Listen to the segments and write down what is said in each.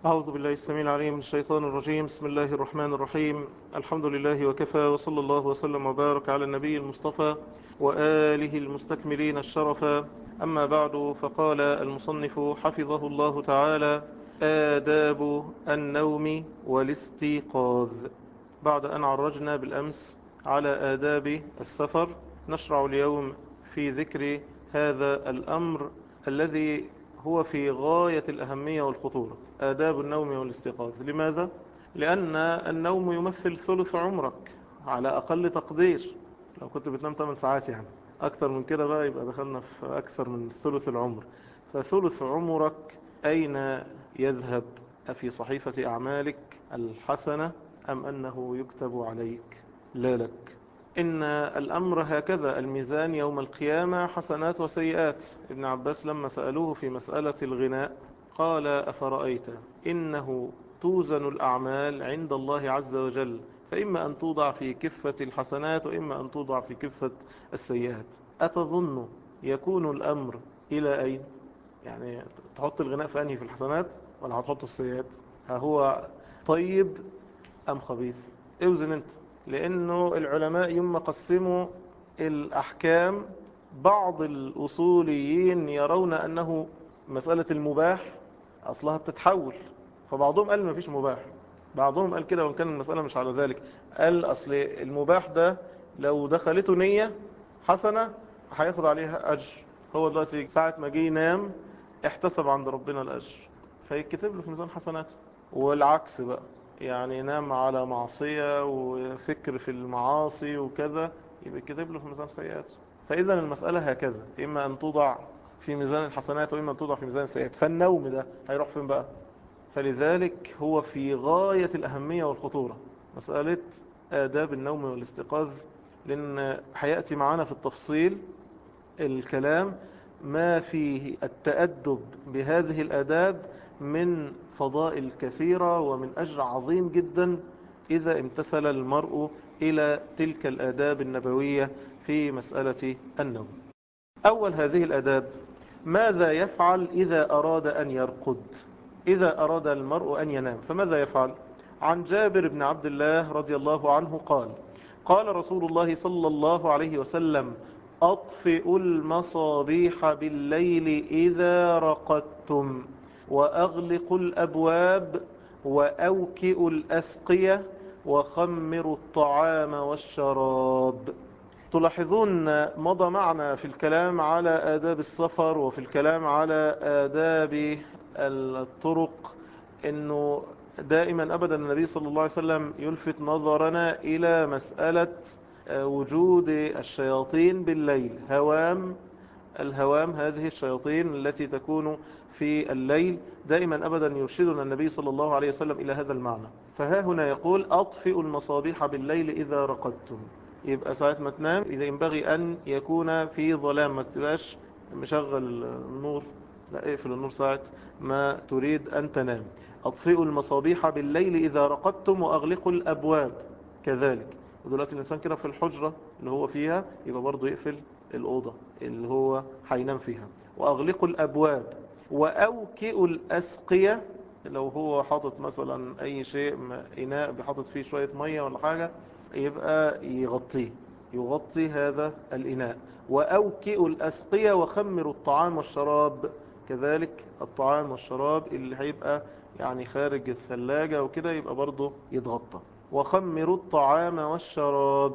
أعوذ بالله السميع العليم من الشيطان الرجيم بسم الله الرحمن الرحيم الحمد لله وكفى وصلى الله وسلم وبارك على النبي المصطفى وآله المستكملين الشرفا أما بعد فقال المصنف حفظه الله تعالى آداب النوم والاستيقاظ بعد أن عرجنا بالأمس على آداب السفر نشرع اليوم في ذكر هذا الأمر الذي هو في غاية الأهمية والخطورة آداب النوم والاستيقاظ لماذا؟ لأن النوم يمثل ثلث عمرك على أقل تقدير لو كنت بتنام 8 ساعات يعني أكثر من كده بقى يبقى دخلنا في أكثر من ثلث العمر فثلث عمرك أين يذهب أفي صحيفة أعمالك الحسنة أم أنه يكتب عليك لا لك إن الأمر هكذا الميزان يوم القيامة حسنات وسيئات ابن عباس لما سألوه في مسألة الغناء قال أفرأيت إنه توزن الأعمال عند الله عز وجل فإما أن توضع في كفة الحسنات وإما أن توضع في كفة السيئات أتظن يكون الأمر إلى أين يعني تحط الغناء في أنهي في الحسنات ولا هتحطه في السيئات ها هو طيب أم خبيث اوزن انت لأنه العلماء يوم قسموا الأحكام بعض الأصوليين يرون أنه مسألة المباح أصلها تتحول فبعضهم قال ما فيش مباح بعضهم قال كده وإن كان المسألة مش على ذلك قال أصل المباح ده لو دخلته نية حسنة هياخد عليها أجر هو دلوقتي ساعة ما جه ينام احتسب عند ربنا الأجر فيكتب له في ميزان حسناته والعكس بقى يعني ينام على معصية وفكر في المعاصي وكذا يبقى يكتب له في ميزان سيئاته فإذا المسألة هكذا إما أن توضع في ميزان الحسنات وإما أن توضع في ميزان السيئات فالنوم ده هيروح فين بقى فلذلك هو في غاية الأهمية والخطورة مسألة آداب النوم والاستيقاظ لأن هيأتي معنا في التفصيل الكلام ما فيه التأدب بهذه الآداب من فضائل كثيرة ومن أجر عظيم جدا إذا امتثل المرء إلى تلك الآداب النبوية في مسألة النوم أول هذه الآداب ماذا يفعل إذا أراد أن يرقد إذا أراد المرء أن ينام فماذا يفعل عن جابر بن عبد الله رضي الله عنه قال قال رسول الله صلى الله عليه وسلم أطفئوا المصابيح بالليل إذا رقدتم وأغلقوا الأبواب وأوكئوا الأسقية وخمروا الطعام والشراب تلاحظون مضى معنا في الكلام على آداب السفر وفي الكلام على آداب الطرق أنه دائما أبدا النبي صلى الله عليه وسلم يلفت نظرنا إلى مسألة وجود الشياطين بالليل هوام الهوام هذه الشياطين التي تكون في الليل دائما أبدا يرشدنا النبي صلى الله عليه وسلم إلى هذا المعنى فها هنا يقول أطفئوا المصابيح بالليل إذا رقدتم يبقى ساعة ما تنام ينبغي أن يكون في ظلام ما تبقاش مشغل النور لا اقفل النور ساعة ما تريد أن تنام أطفئوا المصابيح بالليل إذا رقدتم وأغلقوا الأبواب كذلك ودلوقتي الإنسان كده في الحجرة اللي هو فيها يبقى برضه يقفل الأوضة اللي هو هينام فيها وأغلقوا الأبواب وأوكئوا الأسقية لو هو حاطط مثلا أي شيء إناء بحاطط فيه شوية مية ولا حاجة يبقى يغطيه يغطي هذا الإناء وأوكئوا الأسقية وخمروا الطعام والشراب كذلك الطعام والشراب اللي هيبقى يعني خارج الثلاجة وكده يبقى برضه يتغطى وخمروا الطعام والشراب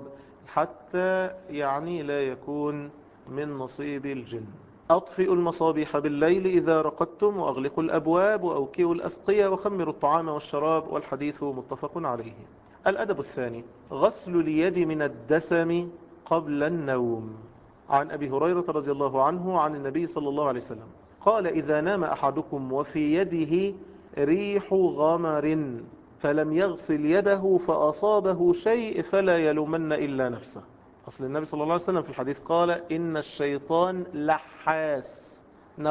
حتى يعني لا يكون من نصيب الجن أطفئوا المصابيح بالليل إذا رقدتم وأغلقوا الأبواب وأوكئوا الأسقية وخمروا الطعام والشراب والحديث متفق عليه الأدب الثاني غسل اليد من الدسم قبل النوم عن أبي هريرة رضي الله عنه عن النبي صلى الله عليه وسلم قال إذا نام أحدكم وفي يده ريح غمر فلم يغسل يده فأصابه شيء فلا يلومن إلا نفسه أصل النبي صلى الله عليه وسلم في الحديث قال إن الشيطان لحاس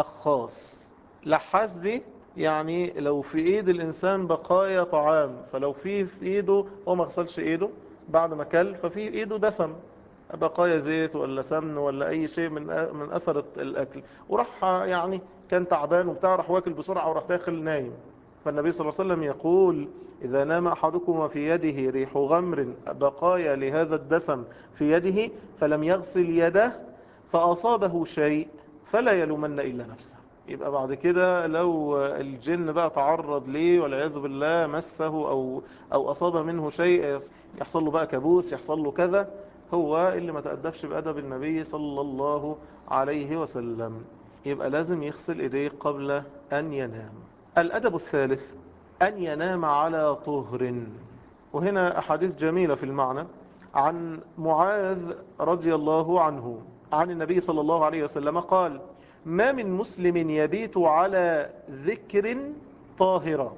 نخاس لحاس دي يعني لو في ايد الانسان بقايا طعام فلو في في ايده هو ما غسلش ايده بعد ما كل ففي ايده دسم بقايا زيت ولا سمن ولا اي شيء من من اثر الاكل وراح يعني كان تعبان وبتاع راح واكل بسرعه وراح داخل نايم فالنبي صلى الله عليه وسلم يقول إذا نام أحدكم وفي يده ريح غمر بقايا لهذا الدسم في يده فلم يغسل يده فأصابه شيء فلا يلومن إلا نفسه يبقى بعد كده لو الجن بقى تعرض ليه والعياذ بالله مسه أو, أو أصاب منه شيء يحصل له بقى كابوس يحصل له كذا هو اللي ما تأدبش بأدب النبي صلى الله عليه وسلم يبقى لازم يغسل إيديه قبل أن ينام الأدب الثالث أن ينام على طهر وهنا أحاديث جميلة في المعنى عن معاذ رضي الله عنه عن النبي صلى الله عليه وسلم قال ما من مسلم يبيت على ذكر طاهرة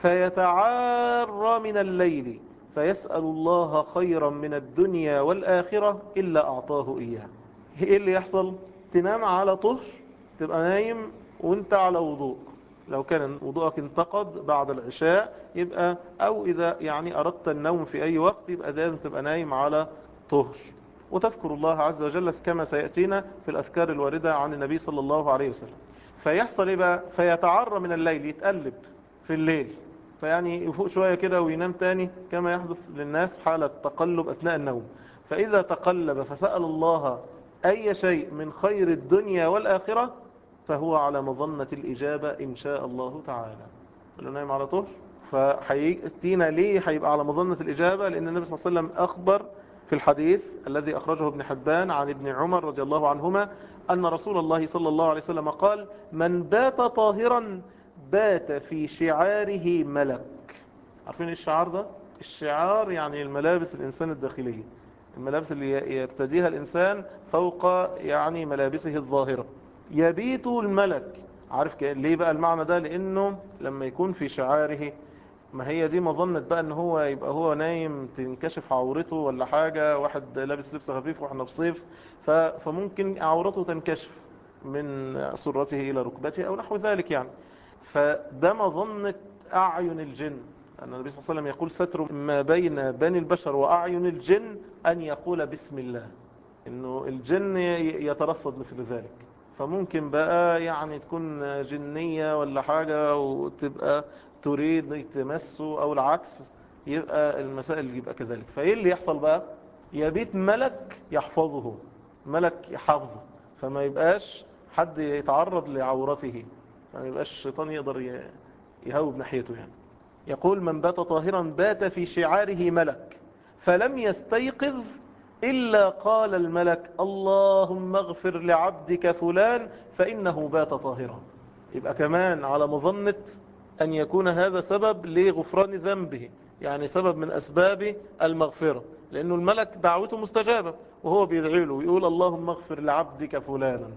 فيتعار من الليل فيسأل الله خيرا من الدنيا والآخرة إلا أعطاه إياه إيه اللي يحصل تنام على طهر تبقى نايم وانت على وضوء لو كان وضوءك انتقد بعد العشاء يبقى أو إذا يعني أردت النوم في أي وقت يبقى لازم تبقى نايم على طهر وتذكر الله عز وجل كما سيأتينا في الأذكار الواردة عن النبي صلى الله عليه وسلم فيحصل إيه بقى فيتعرى من الليل يتقلب في الليل فيعني يفوق شوية كده وينام تاني كما يحدث للناس حالة تقلب أثناء النوم فإذا تقلب فسأل الله أي شيء من خير الدنيا والآخرة فهو على مظنة الإجابة إن شاء الله تعالى اللي نايم على طهر فحيأتينا ليه هيبقى على مظنة الإجابة لأن النبي صلى الله عليه وسلم أخبر في الحديث الذي أخرجه ابن حبان عن ابن عمر رضي الله عنهما أن رسول الله صلى الله عليه وسلم قال من بات طاهرا بات في شعاره ملك عارفين الشعار ده؟ الشعار يعني الملابس الإنسان الداخلية الملابس اللي يرتديها الإنسان فوق يعني ملابسه الظاهرة يبيت الملك عارف ليه بقى المعنى ده لأنه لما يكون في شعاره ما هي دي مظنة بقى ان هو يبقى هو نايم تنكشف عورته ولا حاجة واحد لابس لبس خفيف واحنا في صيف فممكن عورته تنكشف من سرته إلى ركبته أو نحو ذلك يعني فده مظنة أعين الجن أن النبي صلى الله عليه وسلم يقول ستر ما بين بني البشر وأعين الجن أن يقول بسم الله إنه الجن يترصد مثل ذلك فممكن بقى يعني تكون جنية ولا حاجة وتبقى تريد تمسه أو العكس يبقى المسائل يبقى كذلك فإيه اللي يحصل بقى يبيت ملك يحفظه ملك يحفظه فما يبقاش حد يتعرض لعورته فما يبقاش الشيطان يقدر يهوب ناحيته يعني يقول من بات طاهرا بات في شعاره ملك فلم يستيقظ إلا قال الملك اللهم اغفر لعبدك فلان فإنه بات طاهرا يبقى كمان على مظنة أن يكون هذا سبب لغفران ذنبه يعني سبب من أسباب المغفرة لأنه الملك دعوته مستجابة وهو بيدعي له ويقول اللهم اغفر لعبدك فلانا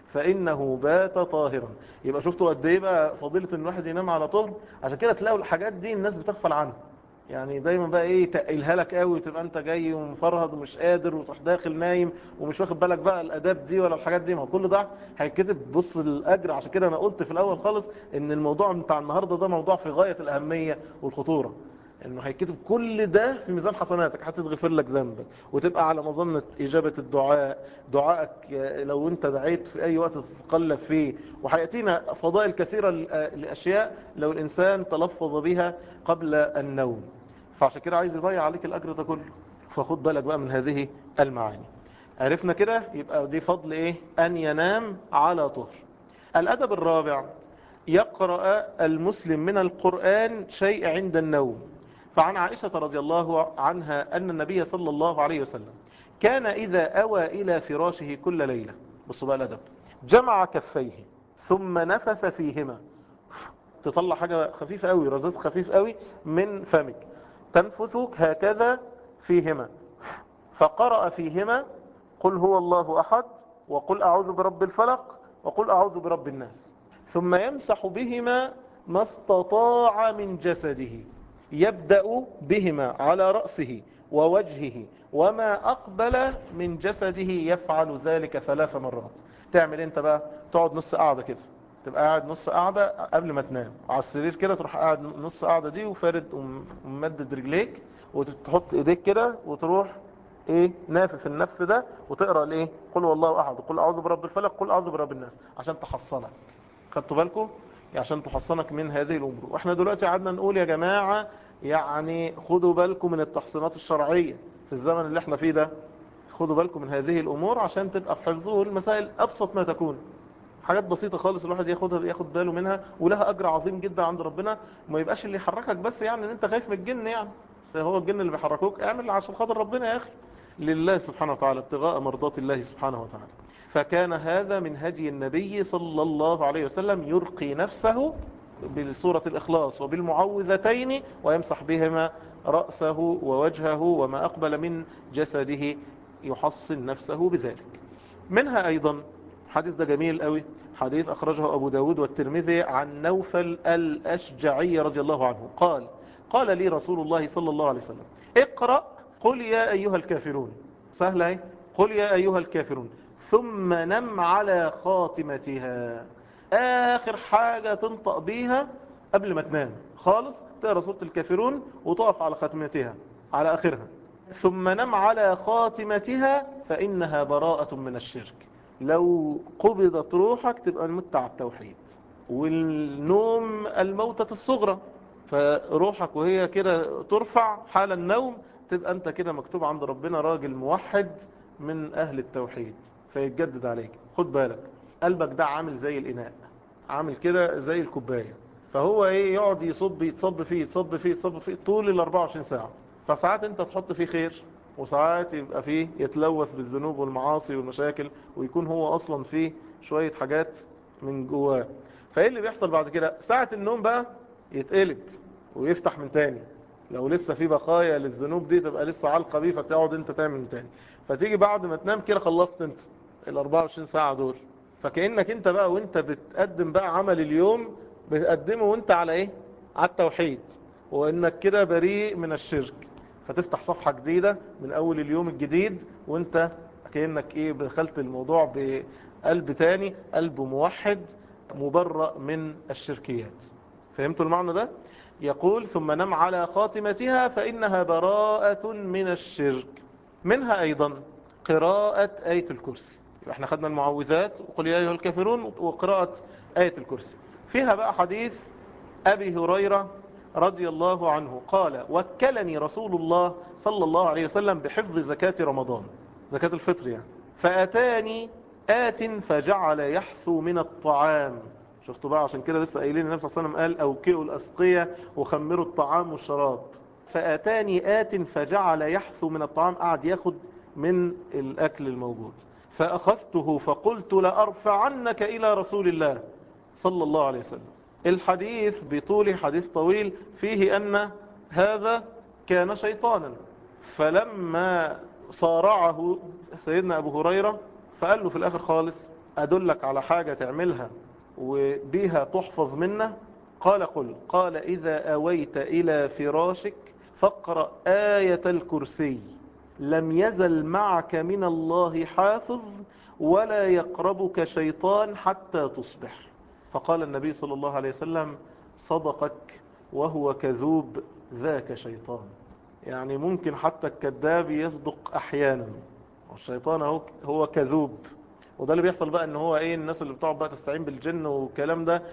فإنه بات طاهرا يبقى شفتوا قد ايه بقى فضيلة ان الواحد ينام على طهر عشان كده تلاقوا الحاجات دي الناس بتغفل عنها يعني دايما بقى ايه تقلها لك قوي وتبقى انت جاي ومفرهد ومش قادر وتروح داخل نايم ومش واخد بالك بقى الاداب دي ولا الحاجات دي ما كل ده هيتكتب بص الاجر عشان كده انا قلت في الاول خالص ان الموضوع بتاع النهارده ده موضوع في غايه الاهميه والخطوره انه هيكتب كل ده في ميزان حسناتك هتتغفر لك ذنبك وتبقى على مظنة إجابة الدعاء دعائك لو انت دعيت في أي وقت تتقلب فيه وهيأتينا فضائل كثيرة لأشياء لو الإنسان تلفظ بها قبل النوم فعشان كده عايز يضيع عليك الأجر ده كله فخد بالك بقى من هذه المعاني عرفنا كده يبقى دي فضل إيه أن ينام على طهر الأدب الرابع يقرأ المسلم من القرآن شيء عند النوم فعن عائشة رضي الله عنها أن النبي صلى الله عليه وسلم كان إذا أوى إلى فراشه كل ليلة بصوا بقى الأدب جمع كفيه ثم نفث فيهما تطلع حاجة خفيفة قوي رذاذ خفيف قوي من فمك تنفث هكذا فيهما فقرأ فيهما قل هو الله أحد وقل أعوذ برب الفلق وقل أعوذ برب الناس ثم يمسح بهما ما استطاع من جسده يبدأ بهما على رأسه ووجهه وما أقبل من جسده يفعل ذلك ثلاث مرات تعمل انت بقى تقعد نص قاعدة كده تبقى قاعد نص قاعدة قبل ما تنام على السرير كده تروح قاعد نص قاعدة دي وفارد وممدد رجليك وتحط ايديك كده وتروح ايه نافث النفس ده وتقرا الايه قل والله احد قل اعوذ برب الفلق قل اعوذ برب الناس عشان تحصنك خدتوا بالكم عشان تحصنك من هذه الأمور واحنا دلوقتي قعدنا نقول يا جماعة يعني خدوا بالكم من التحصينات الشرعية في الزمن اللي احنا فيه ده خدوا بالكم من هذه الأمور عشان تبقى في حفظه المسائل أبسط ما تكون حاجات بسيطة خالص الواحد ياخدها ياخد باله منها ولها أجر عظيم جدا عند ربنا وما يبقاش اللي يحركك بس يعني ان انت خايف من الجن يعني هو الجن اللي بيحركوك اعمل عشان خاطر ربنا يا أخي لله سبحانه وتعالى ابتغاء مرضات الله سبحانه وتعالى فكان هذا من هدي النبي صلى الله عليه وسلم يرقي نفسه بسورة الإخلاص وبالمعوذتين ويمسح بهما رأسه ووجهه وما أقبل من جسده يحصن نفسه بذلك منها أيضا حديث ده جميل قوي حديث أخرجه أبو داود والترمذي عن نوفل الأشجعي رضي الله عنه قال قال لي رسول الله صلى الله عليه وسلم اقرأ قل يا أيها الكافرون سهلة ايه قل يا أيها الكافرون ثم نم على خاتمتها آخر حاجة تنطق بيها قبل ما تنام خالص تقرأ سورة الكافرون وتقف على خاتمتها على آخرها ثم نم على خاتمتها فإنها براءة من الشرك لو قبضت روحك تبقى المت على التوحيد والنوم الموتة الصغرى فروحك وهي كده ترفع حال النوم تبقى انت كده مكتوب عند ربنا راجل موحد من اهل التوحيد فيتجدد عليك خد بالك قلبك ده عامل زي الاناء عامل كده زي الكوباية فهو ايه يقعد يصب يتصب فيه يتصب فيه يتصب فيه طول ال 24 ساعة فساعات انت تحط فيه خير وساعات يبقى فيه يتلوث بالذنوب والمعاصي والمشاكل ويكون هو اصلا فيه شوية حاجات من جواه فايه اللي بيحصل بعد كده ساعة النوم بقى يتقلب ويفتح من تاني لو لسه في بقايا للذنوب دي تبقى لسه علقة بيه فتقعد انت تعمل من تاني فتيجي بعد ما تنام كده خلصت انت ال 24 ساعة دول فكأنك انت بقى وانت بتقدم بقى عمل اليوم بتقدمه وانت على ايه على التوحيد وانك كده بريء من الشرك فتفتح صفحة جديدة من اول اليوم الجديد وانت كأنك ايه دخلت الموضوع بقلب تاني قلب موحد مبرأ من الشركيات فهمتوا المعنى ده يقول ثم نم على خاتمتها فإنها براءة من الشرك منها أيضا قراءة آية الكرسي احنا خدنا المعوذات وقل يا أيها الكافرون وقراءة آية الكرسي فيها بقى حديث أبي هريرة رضي الله عنه قال وكلني رسول الله صلى الله عليه وسلم بحفظ زكاة رمضان زكاة الفطر يعني فأتاني آت فجعل يحثو من الطعام شفتوا بقى عشان كده لسه قايلين النبي صلى الله عليه وسلم قال أوكئوا الأسقية وخمروا الطعام والشراب فأتاني آت فجعل يحثو من الطعام قعد ياخد من الأكل الموجود فأخذته فقلت لأرفعنك إلى رسول الله صلى الله عليه وسلم الحديث بطول حديث طويل فيه أن هذا كان شيطانا فلما صارعه سيدنا أبو هريرة فقال له في الآخر خالص أدلك على حاجة تعملها وبيها تحفظ منه قال قل قال إذا أويت إلى فراشك فاقرأ آية الكرسي لم يزل معك من الله حافظ ولا يقربك شيطان حتى تصبح فقال النبي صلى الله عليه وسلم صدقك وهو كذوب ذاك شيطان يعني ممكن حتى الكذاب يصدق أحيانا والشيطان هو, هو كذوب وده اللي بيحصل بقى ان هو ايه الناس اللي بتقعد بقى تستعين بالجن والكلام ده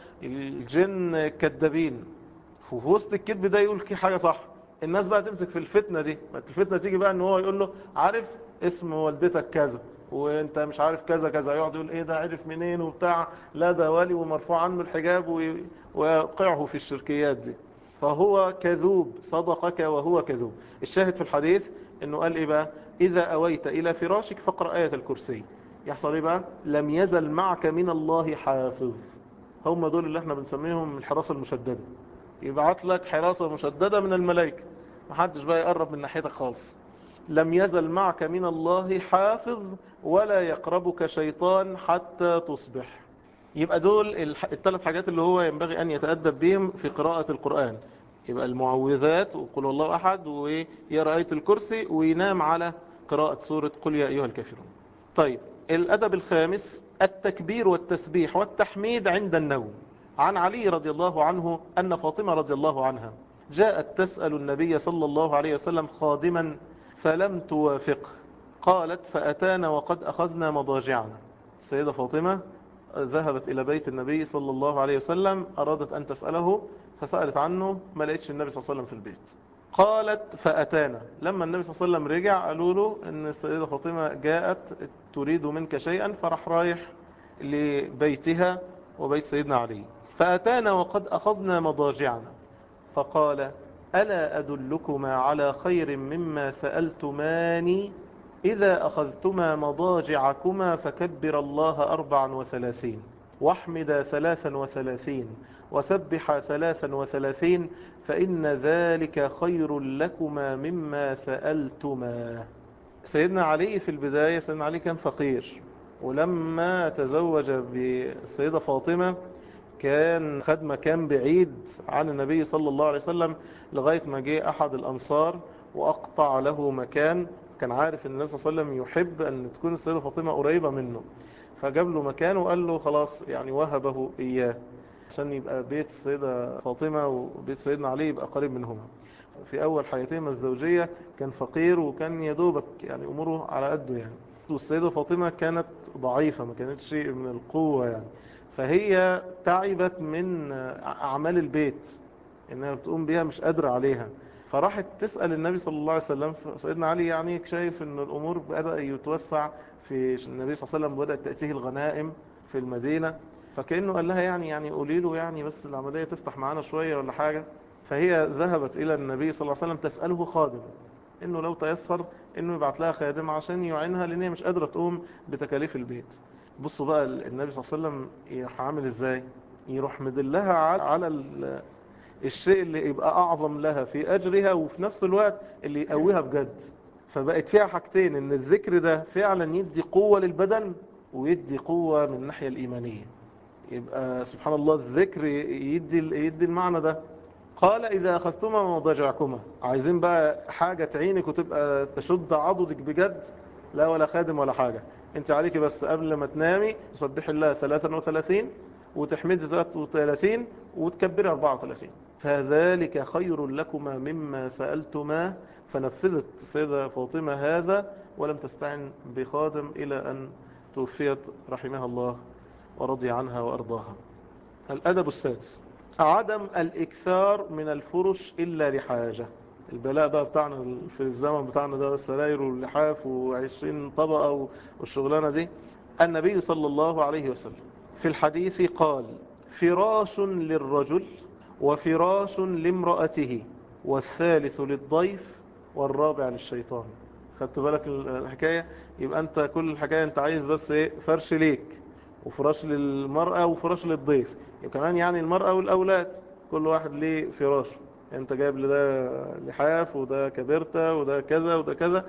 الجن كذابين في وسط الكذب ده يقول كي حاجة صح الناس بقى تمسك في الفتنة دي الفتنة تيجي بقى ان هو يقول له عارف اسم والدتك كذا وانت مش عارف كذا كذا يقعد يقول ايه ده عرف منين وبتاع لا ده ولي ومرفوع عنه الحجاب ويقعه في الشركيات دي فهو كذوب صدقك وهو كذوب الشاهد في الحديث انه قال ايه بقى اذا اويت الى فراشك فاقرأ آية الكرسي يحصل ايه بقى لم يزل معك من الله حافظ هم دول اللي احنا بنسميهم الحراسة المشددة يبعت لك حراسة مشددة من الملائكة محدش بقى يقرب من ناحيتك خالص لم يزل معك من الله حافظ ولا يقربك شيطان حتى تصبح يبقى دول الثلاث حاجات اللي هو ينبغي أن يتأدب بهم في قراءة القرآن يبقى المعوذات وقل الله أحد ويرى آية الكرسي وينام على قراءة سورة قل يا أيها الكافرون طيب الأدب الخامس التكبير والتسبيح والتحميد عند النوم عن علي رضي الله عنه أن فاطمة رضي الله عنها جاءت تسأل النبي صلى الله عليه وسلم خادما فلم توافقه قالت فأتانا وقد أخذنا مضاجعنا السيدة فاطمة ذهبت إلى بيت النبي صلى الله عليه وسلم أرادت أن تسأله فسألت عنه ما لقيتش النبي صلى الله عليه وسلم في البيت قالت فأتانا لما النبي صلى الله عليه وسلم رجع قالوا له أن السيدة فاطمة جاءت تريد منك شيئا فراح رايح لبيتها وبيت سيدنا علي فأتانا وقد أخذنا مضاجعنا فقال ألا أدلكما على خير مما سألتماني إذا أخذتما مضاجعكما فكبر الله أربعا وثلاثين واحمد ثلاثا وثلاثين وسبح ثلاثا وثلاثين فإن ذلك خير لكما مما سألتما سيدنا علي في البداية سيدنا علي كان فقير ولما تزوج بالسيدة فاطمة كان خد مكان بعيد عن النبي صلى الله عليه وسلم لغاية ما جاء أحد الأنصار وأقطع له مكان كان عارف أن النبي صلى الله عليه وسلم يحب أن تكون السيدة فاطمة قريبة منه فجاب له مكان وقال له خلاص يعني وهبه إياه عشان يبقى بيت السيدة فاطمة وبيت سيدنا علي يبقى قريب منهما في أول حياتهما الزوجية كان فقير وكان يدوبك يعني أموره على قده يعني والسيدة فاطمة كانت ضعيفة ما كانت شيء من القوة يعني فهي تعبت من أعمال البيت إنها بتقوم بها مش قادرة عليها فراحت تسأل النبي صلى الله عليه وسلم سيدنا علي يعني شايف أن الأمور بدأ يتوسع في النبي صلى الله عليه وسلم بدأت تأتيه الغنائم في المدينة فكأنه قال لها يعني يعني قولي له يعني بس العملية تفتح معانا شوية ولا حاجة فهي ذهبت إلى النبي صلى الله عليه وسلم تسأله خادم إنه لو تيسر إنه يبعت لها خادم عشان يعينها لأن هي مش قادرة تقوم بتكاليف البيت بصوا بقى النبي صلى الله عليه وسلم يروح عامل إزاي يروح مدلها على الشيء اللي يبقى أعظم لها في أجرها وفي نفس الوقت اللي يقويها بجد فبقت فيها حاجتين ان الذكر ده فعلا يدي قوة للبدن ويدي قوة من الناحية الإيمانية يبقى سبحان الله الذكر يدي يدي المعنى ده قال إذا أخذتما مضاجعكما عايزين بقى حاجة تعينك وتبقى تشد عضدك بجد لا ولا خادم ولا حاجة انت عليك بس قبل ما تنامي تسبح الله 33 وتحمد 33 وتكبر 34 فذلك خير لكما مما سألتما فنفذت السيدة فاطمة هذا ولم تستعن بخادم إلى أن توفيت رحمها الله ورضي عنها وأرضاها الأدب السادس عدم الإكثار من الفرش إلا لحاجة البلاء بقى بتاعنا في الزمن بتاعنا ده السراير واللحاف وعشرين طبقة والشغلانة دي النبي صلى الله عليه وسلم في الحديث قال فراش للرجل وفراش لامرأته والثالث للضيف والرابع للشيطان خدت بالك الحكاية يبقى انت كل الحكاية انت عايز بس ايه فرش ليك وفراش للمرأة وفراش للضيف كمان يعني المرأة والأولاد كل واحد ليه فراشه انت جايب لده لحاف وده كبرتة وده كذا وده كذا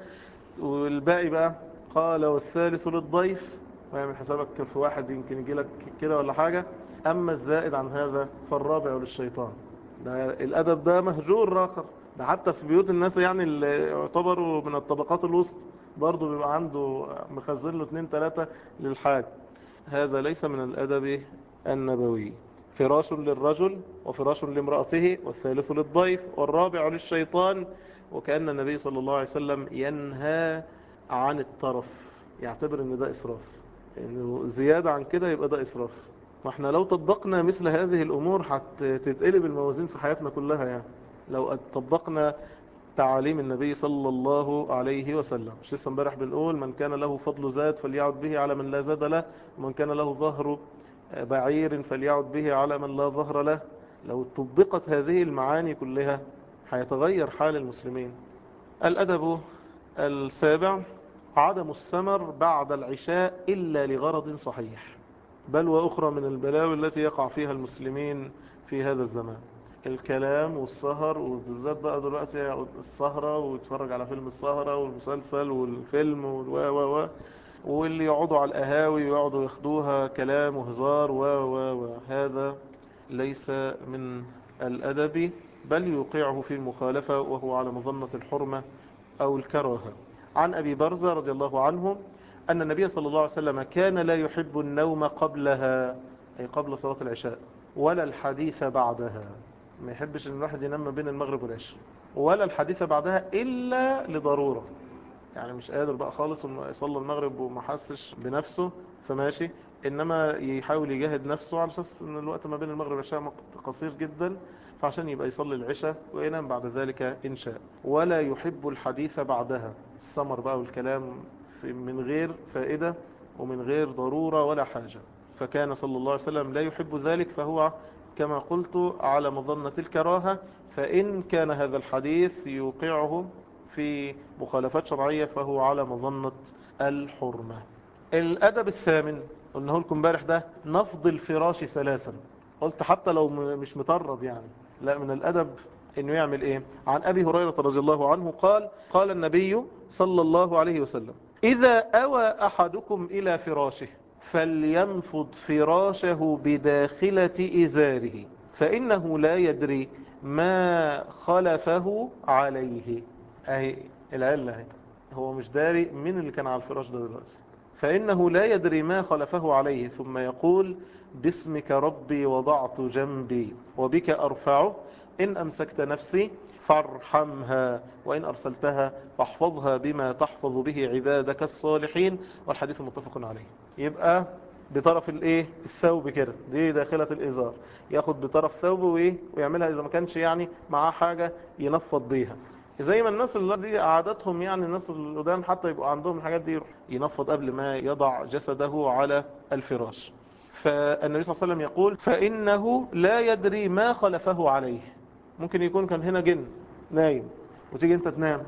والباقي بقى قال والثالث للضيف ويعمل حسابك في واحد يمكن يجي لك كده ولا حاجة أما الزائد عن هذا فالرابع للشيطان ده الأدب ده مهجور راخر ده حتى في بيوت الناس يعني اللي يعتبروا من الطبقات الوسط برضه بيبقى عنده مخزن له اتنين تلاتة للحاج هذا ليس من الأدب النبوي فراش للرجل وفراش لامرأته والثالث للضيف والرابع للشيطان وكأن النبي صلى الله عليه وسلم ينهى عن الطرف يعتبر ان ده إسراف انه زيادة عن كده يبقى ده إسراف واحنا لو طبقنا مثل هذه الأمور هتتقلب الموازين في حياتنا كلها يعني لو طبقنا تعاليم النبي صلى الله عليه وسلم مش لسه امبارح بنقول من كان له فضل زاد فليعد به على من لا زاد له ومن كان له ظهر بعير فليعد به على من لا ظهر له لو طبقت هذه المعاني كلها هيتغير حال المسلمين الأدب السابع عدم السمر بعد العشاء إلا لغرض صحيح بل وأخرى من البلاوي التي يقع فيها المسلمين في هذا الزمان الكلام والسهر وبالذات بقى دلوقتي السهرة ويتفرج على فيلم السهرة والمسلسل والفيلم و و و واللي يقعدوا على القهاوي ويقعدوا ياخدوها كلام وهزار و و وهذا ليس من الأدب بل يوقعه في المخالفة وهو على مظنة الحرمة أو الكراهة عن أبي برزة رضي الله عنه أن النبي صلى الله عليه وسلم كان لا يحب النوم قبلها أي قبل صلاة العشاء ولا الحديث بعدها ما يحبش ان الواحد ينام ما بين المغرب والعشاء ولا الحديث بعدها إلا لضرورة يعني مش قادر بقى خالص يصلي المغرب وما حسش بنفسه فماشي إنما يحاول يجاهد نفسه على أساس أن الوقت ما بين المغرب والعشاء وقت قصير جدا فعشان يبقى يصلي العشاء وينام بعد ذلك إن شاء ولا يحب الحديث بعدها السمر بقى والكلام من غير فائدة ومن غير ضرورة ولا حاجة فكان صلى الله عليه وسلم لا يحب ذلك فهو كما قلت على مظنة الكراهة فإن كان هذا الحديث يوقعه في مخالفات شرعية فهو على مظنة الحرمة الأدب الثامن قلناه لكم امبارح ده نفض الفراش ثلاثا قلت حتى لو مش مطرب يعني لا من الأدب انه يعمل ايه عن ابي هريرة رضي الله عنه قال قال النبي صلى الله عليه وسلم اذا اوى احدكم الى فراشه فلينفض فراشه بداخلة ازاره فانه لا يدري ما خلفه عليه اهي العلة اهي هو مش داري مين اللي كان على الفراش ده دلوقتي فإنه لا يدري ما خلفه عليه ثم يقول باسمك ربي وضعت جنبي وبك أرفعه إن أمسكت نفسي فارحمها وإن أرسلتها فاحفظها بما تحفظ به عبادك الصالحين والحديث متفق عليه يبقى بطرف الايه الثوب كده دي داخلة الإزار ياخد بطرف ثوبه وايه ويعملها إذا ما كانش يعني معاه حاجة ينفض بيها زي ما الناس اللي دي عادتهم يعني الناس القدام حتى يبقوا عندهم الحاجات دي ينفض قبل ما يضع جسده على الفراش فالنبي صلى الله عليه وسلم يقول فإنه لا يدري ما خلفه عليه ممكن يكون كان هنا جن نايم وتيجي انت تنام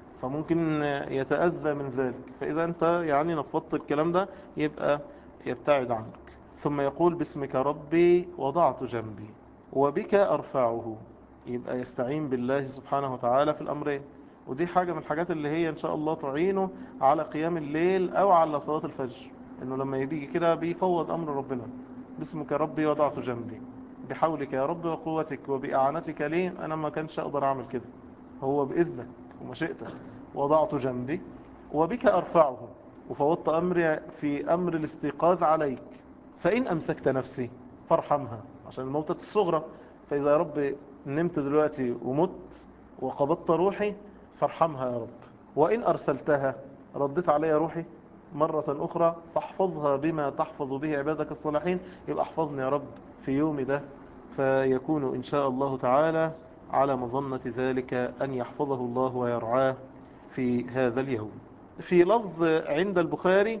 فممكن يتأذى من ذلك فإذا انت يعني نفضت الكلام ده يبقى يبتعد عنك ثم يقول باسمك ربي وضعت جنبي وبك أرفعه يبقى يستعين بالله سبحانه وتعالى في الأمرين ودي حاجة من الحاجات اللي هي إن شاء الله تعينه على قيام الليل أو على صلاة الفجر إنه لما يبيجي كده بيفوض أمر ربنا باسمك ربي وضعت جنبي بحولك يا رب وقوتك وبإعانتك لي أنا ما كانش أقدر أعمل كده هو بإذنك ومشيئتك وضعت جنبي وبك أرفعه وفوضت أمري في أمر الاستيقاظ عليك فإن أمسكت نفسي فارحمها عشان الموتة الصغرى فإذا يا رب نمت دلوقتي ومت وقبضت روحي فارحمها يا رب وإن أرسلتها ردت علي روحي مرة أخرى فاحفظها بما تحفظ به عبادك الصالحين يبقى احفظني يا رب في يومي ده فيكون إن شاء الله تعالى على مظنة ذلك أن يحفظه الله ويرعاه في هذا اليوم في لفظ عند البخاري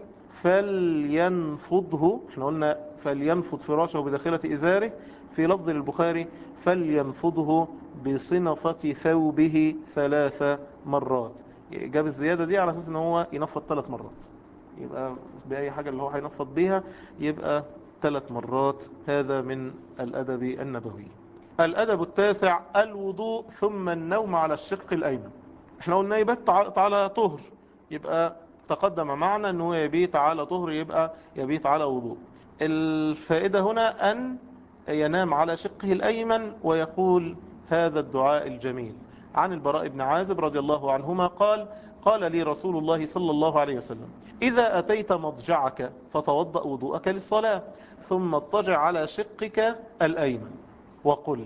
فلينفضه احنا قلنا فلينفض فراشه بداخلة إزاره في لفظ للبخاري فلينفضه بصنفة ثوبه ثلاث مرات جاب الزيادة دي على أساس ان هو ينفض ثلاث مرات يبقى بأي حاجة اللي هو هينفض بيها يبقى ثلاث مرات هذا من الأدب النبوي الأدب التاسع الوضوء ثم النوم على الشق الأيمن احنا قلنا يبت على طهر يبقى تقدم معنا أنه يبيت على طهر يبقى يبيت على وضوء الفائدة هنا أن ينام على شقه الأيمن ويقول هذا الدعاء الجميل عن البراء بن عازب رضي الله عنهما قال قال لي رسول الله صلى الله عليه وسلم إذا أتيت مضجعك فتوضأ وضوءك للصلاة ثم اضطجع على شقك الأيمن وقل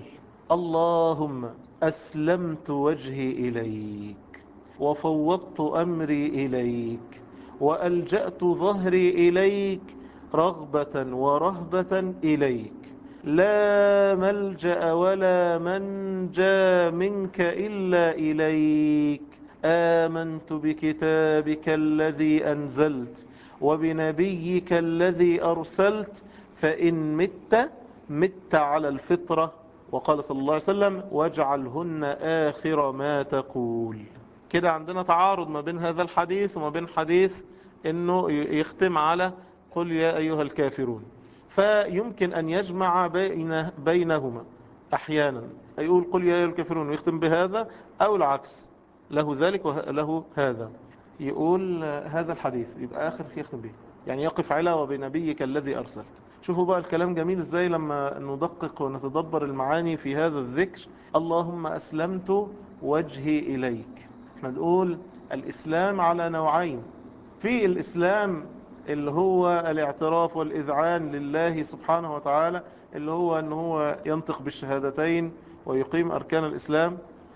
اللهم أسلمت وجهي إليك وفوضت أمري إليك وألجأت ظهري إليك رغبة ورهبة إليك لا ملجأ ولا منجى منك إلا إليك آمنت بكتابك الذي أنزلت وبنبيك الذي أرسلت فإن مت مت على الفطرة وقال صلى الله عليه وسلم واجعلهن آخر ما تقول كده عندنا تعارض ما بين هذا الحديث وما بين حديث انه يختم على قل يا ايها الكافرون فيمكن ان يجمع بين بينهما احيانا يقول قل يا ايها الكافرون ويختم بهذا او العكس له ذلك وله هذا يقول هذا الحديث يبقى اخر يختم به يعني يقف على وبنبيك الذي أرسلت شوفوا بقى الكلام جميل ازاي لما ندقق ونتدبر المعاني في هذا الذكر اللهم أسلمت وجهي إليك احنا نقول الإسلام على نوعين في الإسلام اللي هو الاعتراف والإذعان لله سبحانه وتعالى اللي هو أنه هو ينطق بالشهادتين ويقيم أركان الإسلام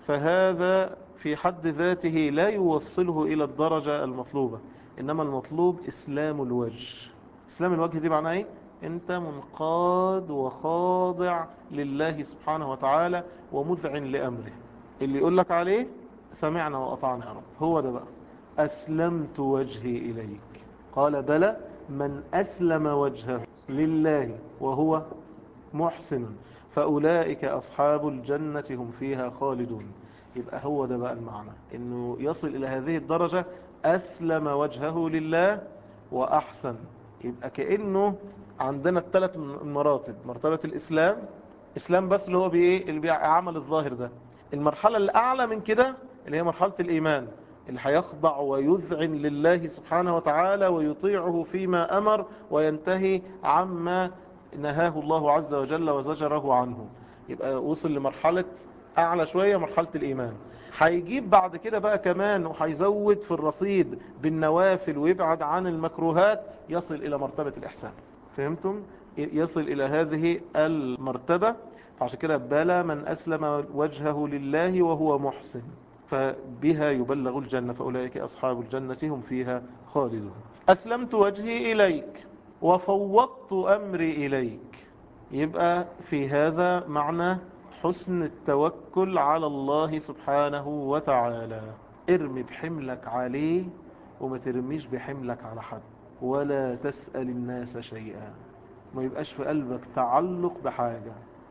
فهذا في حد ذاته لا يوصله إلى الدرجة المطلوبة إنما المطلوب إسلام الوجه إسلام الوجه دي معناه إيه؟ أنت منقاد وخاضع لله سبحانه وتعالى ومذعن لأمره اللي يقول لك عليه سمعنا وأطعنا يا رب هو ده بقى أسلمت وجهي إليك قال بلى من أسلم وجهه لله وهو محسن فأولئك أصحاب الجنة هم فيها خالدون يبقى هو ده بقى المعنى انه يصل الى هذه الدرجة اسلم وجهه لله واحسن يبقى كأنه عندنا الثلاث مراتب مرتبة الاسلام اسلام بس اللي هو بايه اللي بيعمل الظاهر ده المرحلة الاعلى من كده اللي هي مرحلة الايمان اللي هيخضع ويذعن لله سبحانه وتعالى ويطيعه فيما امر وينتهي عما نهاه الله عز وجل وزجره عنه يبقى وصل لمرحلة اعلى شوية مرحلة الايمان هيجيب بعد كده بقى كمان وهيزود في الرصيد بالنوافل ويبعد عن المكروهات يصل الى مرتبة الاحسان فهمتم يصل الى هذه المرتبة فعشان كده بلى من اسلم وجهه لله وهو محسن فبها يبلغ الجنة فأولئك أصحاب الجنة هم فيها خالدون أسلمت وجهي إليك وفوضت أمري إليك يبقى في هذا معنى حسن التوكل على الله سبحانه وتعالى ارمي بحملك عليه وما ترميش بحملك على حد ولا تسأل الناس شيئا ما يبقاش في قلبك تعلق بحاجة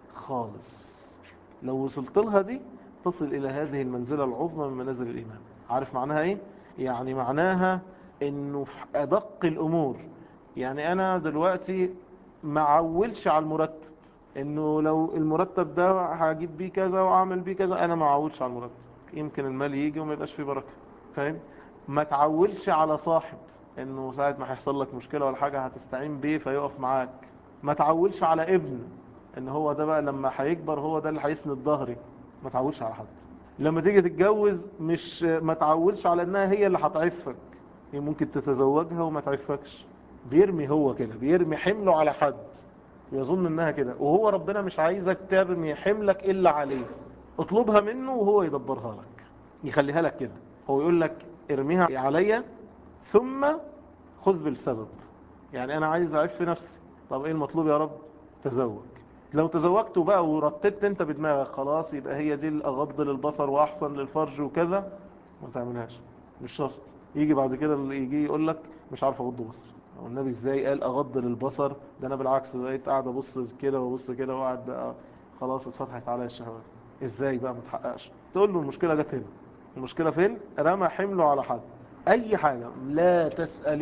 خالص لو وصلت لها دي تصل إلى هذه المنزلة العظمى من منازل الإيمان عارف معناها إيه؟ يعني معناها إنه في أدق الأمور يعني أنا دلوقتي ما عولش على المرتب إنه لو المرتب ده هجيب بيه كذا وأعمل بيه كذا أنا ما عولش على المرتب يمكن المال يجي وما يبقاش فيه بركة فاهم؟ ما تعولش على صاحب إنه ساعة ما هيحصل لك مشكلة ولا حاجة هتستعين بيه فيقف معاك ما تعولش على ابن إن هو ده بقى لما هيكبر هو ده اللي هيسند ظهري ما تعولش على حد لما تيجي تتجوز مش ما تعولش على انها هي اللي هتعفك هي ممكن تتزوجها وما تعفكش بيرمي هو كده بيرمي حمله على حد ويظن انها كده وهو ربنا مش عايزك ترمي حملك الا عليه اطلبها منه وهو يدبرها لك يخليها لك كده هو يقول لك ارميها عليا ثم خذ بالسبب يعني انا عايز اعف نفسي طب ايه المطلوب يا رب تزوج لو تزوجت بقى ورتبت انت بدماغك خلاص يبقى هي دي الاغض للبصر واحسن للفرج وكذا ما تعملهاش مش شرط يجي بعد كده اللي يجي يقول لك مش عارف اغض بصري هو النبي ازاي قال اغض للبصر ده انا بالعكس بقيت قاعد ابص كده وابص كده وقاعد بقى خلاص اتفتحت عليا الشهوات ازاي بقى ما تحققش تقول له المشكله جت هنا المشكله فين رمى حمله على حد اي حاجه لا تسال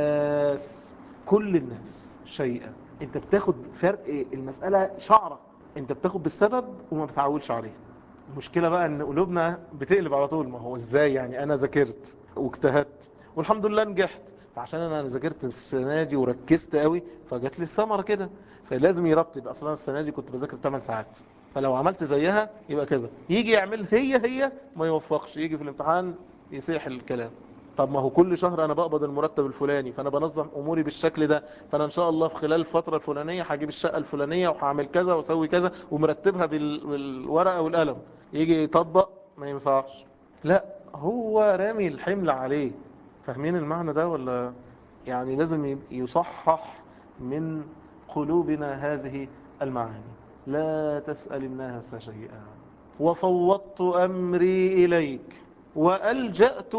الناس كل الناس شيئا انت بتاخد فرق المسألة شعرة انت بتاخد بالسبب وما بتعولش عليه المشكلة بقى ان قلوبنا بتقلب على طول ما هو ازاي يعني انا ذاكرت واجتهدت والحمد لله نجحت فعشان انا ذاكرت السنة دي وركزت قوي فجات لي الثمرة كده فلازم يرتب اصلا السنة دي كنت بذاكر 8 ساعات فلو عملت زيها يبقى كذا يجي يعمل هي هي ما يوفقش يجي في الامتحان يسيح الكلام طب ما هو كل شهر انا بقبض المرتب الفلاني فانا بنظم اموري بالشكل ده فانا ان شاء الله في خلال الفتره الفلانيه هجيب الشقه الفلانيه وهعمل كذا واسوي كذا ومرتبها بالورقه والقلم يجي يطبق ما ينفعش لا هو رامي الحمل عليه فاهمين المعنى ده ولا يعني لازم يصحح من قلوبنا هذه المعاني لا تسأل الناس شيئا وفوضت أمري إليك وألجأت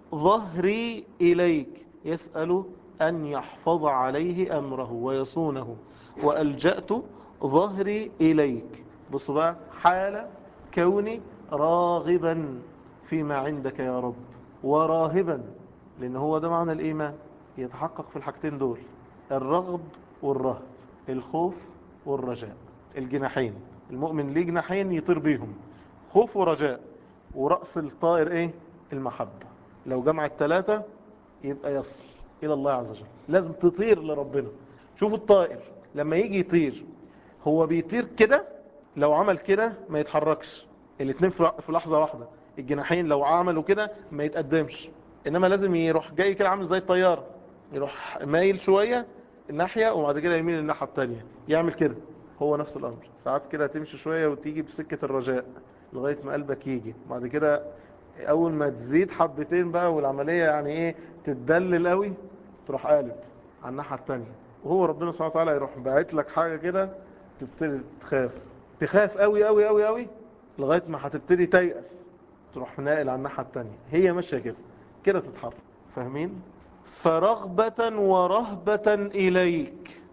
ظهري إليك يسأل أن يحفظ عليه أمره ويصونه وألجأت ظهري إليك بصوا بقى حال كوني راغبا فيما عندك يا رب وراهبا لأن هو ده معنى الإيمان يتحقق في الحاجتين دول الرغب والرهب الخوف والرجاء الجناحين المؤمن ليه جناحين يطير بيهم خوف ورجاء ورأس الطائر ايه المحبة لو جمع الثلاثة يبقى يصل إلى الله عز وجل لازم تطير لربنا شوف الطائر لما يجي يطير هو بيطير كده لو عمل كده ما يتحركش الاثنين في لحظة واحدة الجناحين لو عملوا كده ما يتقدمش انما لازم يروح جاي كده عامل زي الطيارة يروح مايل شوية الناحية وبعد كده يميل الناحية التانية يعمل كده هو نفس الامر ساعات كده تمشي شوية وتيجي بسكة الرجاء لغاية ما قلبك يجي بعد كده اول ما تزيد حبتين بقى والعملية يعني ايه تتدلل قوي تروح قالب على الناحية التانية وهو ربنا سبحانه وتعالى يروح باعت لك حاجة كده تبتدي تخاف تخاف قوي قوي قوي قوي لغاية ما هتبتدي تيأس تروح ناقل على الناحية التانية هي ماشية كده كده تتحرك فاهمين فرغبة ورهبة إليك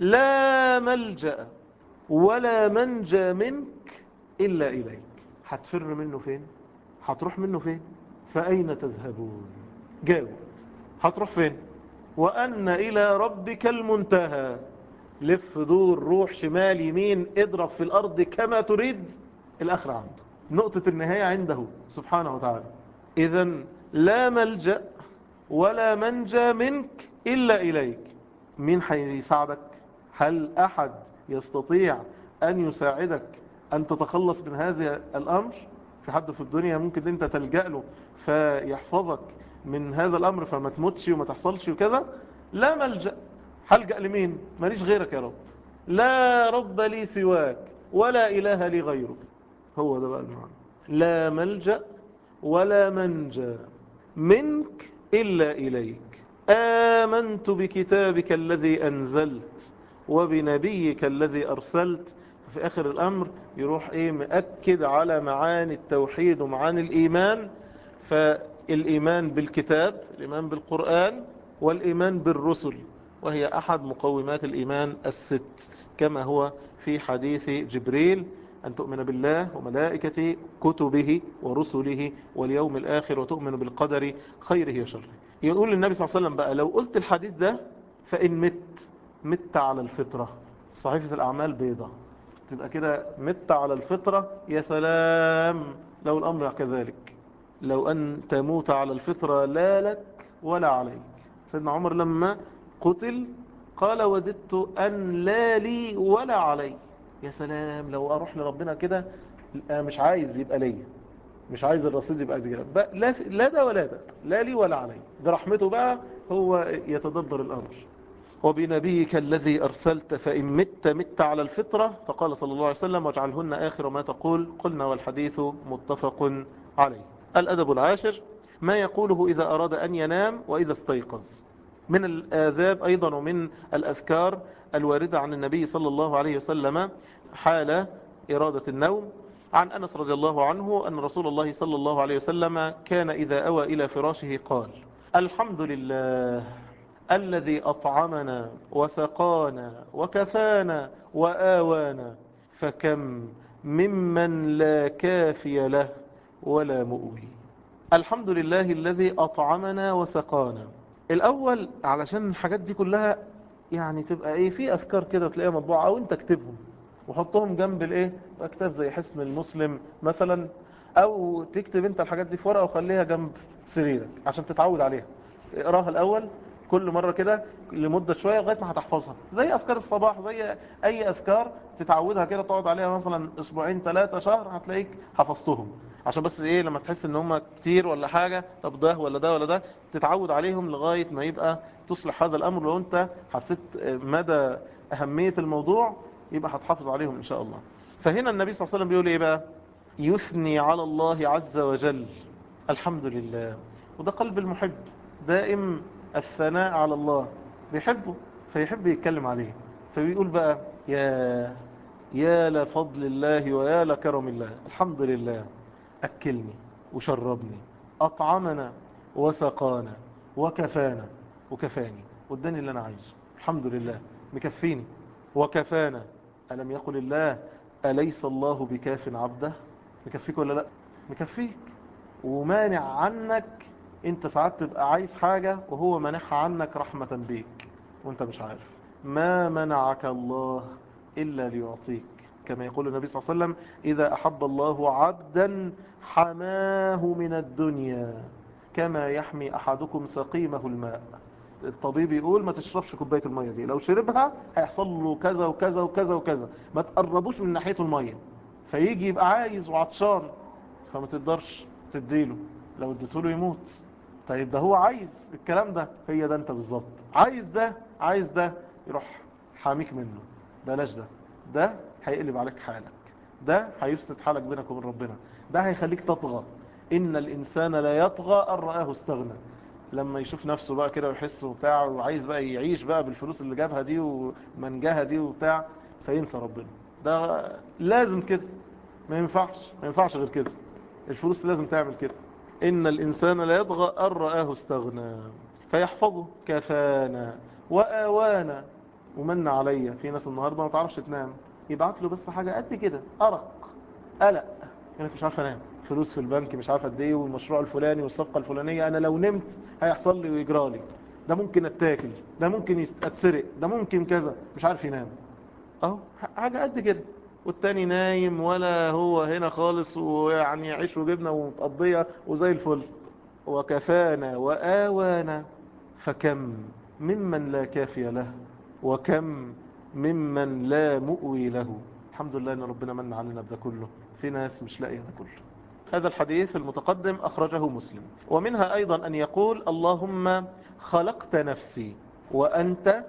لا ملجأ ولا منجى منك إلا إليك هتفر منه فين هتروح منه فين فأين تذهبون جاوب هتروح فين وأن إلى ربك المنتهى لف دور روح شمال يمين اضرب في الأرض كما تريد الآخر عنده نقطة النهاية عنده سبحانه وتعالى إذا لا ملجأ ولا منجى منك إلا إليك مين هيساعدك هل أحد يستطيع أن يساعدك أن تتخلص من هذا الأمر في حد في الدنيا ممكن أنت تلجأ له فيحفظك من هذا الأمر فما تموتش وما تحصلش وكذا لا ملجأ هلجأ لمين ماليش غيرك يا رب لا رب لي سواك ولا إله لي غيرك هو ده بقى المعنى لا ملجأ ولا منجى منك إلا إليك آمنت بكتابك الذي أنزلت وبنبيك الذي أرسلت في آخر الأمر يروح إيه مأكد على معاني التوحيد ومعاني الإيمان فالإيمان بالكتاب الإيمان بالقرآن والإيمان بالرسل وهي أحد مقومات الإيمان الست كما هو في حديث جبريل أن تؤمن بالله وملائكته كتبه ورسله واليوم الآخر وتؤمن بالقدر خيره وشره يقول النبي صلى الله عليه وسلم بقى لو قلت الحديث ده فإن مت مت على الفطرة صحيفة الأعمال بيضة تبقى كده مت على الفطرة يا سلام لو الأمر كذلك لو أن تموت على الفطرة لا لك ولا عليك سيدنا عمر لما قتل قال وددت أن لا لي ولا علي يا سلام لو أروح لربنا كده مش عايز يبقى ليا مش عايز الرصيد يبقى دي لا, لا ده ولا ده لا لي ولا علي ده رحمته بقى هو يتدبر الأمر وبنبيك الذي أرسلت فإن مت مت على الفطرة فقال صلى الله عليه وسلم واجعلهن آخر ما تقول قلنا والحديث متفق عليه الأدب العاشر ما يقوله إذا أراد أن ينام وإذا استيقظ من الآذاب أيضا ومن الأذكار الواردة عن النبي صلى الله عليه وسلم حال إرادة النوم عن أنس رضي الله عنه أن رسول الله صلى الله عليه وسلم كان إذا أوى إلى فراشه قال الحمد لله الذي أطعمنا وسقانا وكفانا وآوانا فكم ممن لا كافي له ولا مؤوي الحمد لله الذي أطعمنا وسقانا الأول علشان الحاجات دي كلها يعني تبقى ايه في أذكار كده تلاقيها مطبوعة أو انت اكتبهم وحطهم جنب الايه كتاب زي حسن المسلم مثلا او تكتب انت الحاجات دي في ورقه وخليها جنب سريرك عشان تتعود عليها اقراها الاول كل مرة كده لمدة شوية لغاية ما هتحفظها زي أذكار الصباح زي أي أذكار تتعودها كده تقعد عليها مثلا أسبوعين ثلاثة شهر هتلاقيك حفظتهم عشان بس إيه لما تحس إن هم كتير ولا حاجة طب ده ولا ده ولا ده تتعود عليهم لغاية ما يبقى تصلح هذا الأمر لو أنت حسيت مدى أهمية الموضوع يبقى هتحافظ عليهم إن شاء الله فهنا النبي صلى الله عليه وسلم بيقول إيه بقى يثني على الله عز وجل الحمد لله وده قلب المحب دائم الثناء على الله بيحبه فيحب يتكلم عليه فبيقول بقى يا يا لفضل الله ويا لكرم الله الحمد لله أكلني وشربني أطعمنا وسقانا وكفانا وكفاني واداني اللي أنا عايزه الحمد لله مكفيني وكفانا ألم يقل الله أليس الله بكاف عبده مكفيك ولا لا مكفيك ومانع عنك انت ساعات تبقى عايز حاجة وهو منحها عنك رحمة بيك وانت مش عارف ما منعك الله إلا ليعطيك كما يقول النبي صلى الله عليه وسلم إذا أحب الله عبدا حماه من الدنيا كما يحمي أحدكم سقيمه الماء الطبيب يقول ما تشربش كوباية المية دي لو شربها هيحصل له كذا وكذا وكذا وكذا ما تقربوش من ناحيته المية فيجي يبقى عايز وعطشان فما تقدرش تديله لو اديته يموت طيب ده هو عايز الكلام ده هي ده انت بالظبط عايز ده عايز ده يروح حاميك منه بلاش ده ده هيقلب عليك حالك ده هيفسد حالك بينك وبين ربنا ده هيخليك تطغى إن الإنسان لا يطغى أن رآه استغنى لما يشوف نفسه بقى كده ويحس وبتاع وعايز بقى يعيش بقى بالفلوس اللي جابها دي ومنجها دي وبتاع فينسى ربنا ده لازم كده ما ينفعش ما ينفعش غير كده الفلوس لازم تعمل كده إن الإنسان لا يطغى أن رآه استغنى فيحفظه كفانا وآوانا ومن عليا في ناس النهاردة ما تعرفش تنام يبعت له بس حاجة قد كده أرق قلق يقول مش عارف انام فلوس في البنك مش عارف قد ايه والمشروع الفلاني والصفقة الفلانية انا لو نمت هيحصل لي ويجرى لي ده ممكن اتاكل ده ممكن اتسرق ده ممكن كذا مش عارف ينام اهو حاجة قد كده والتاني نايم ولا هو هنا خالص ويعني عيش وجبنة ومتقضية وزي الفل وكفانا وآوانا فكم ممن لا كافي له وكم ممن لا مؤوي له الحمد لله ان ربنا من علينا بده كله في ناس مش لاقيه ده كله هذا الحديث المتقدم أخرجه مسلم ومنها أيضا أن يقول اللهم خلقت نفسي وأنت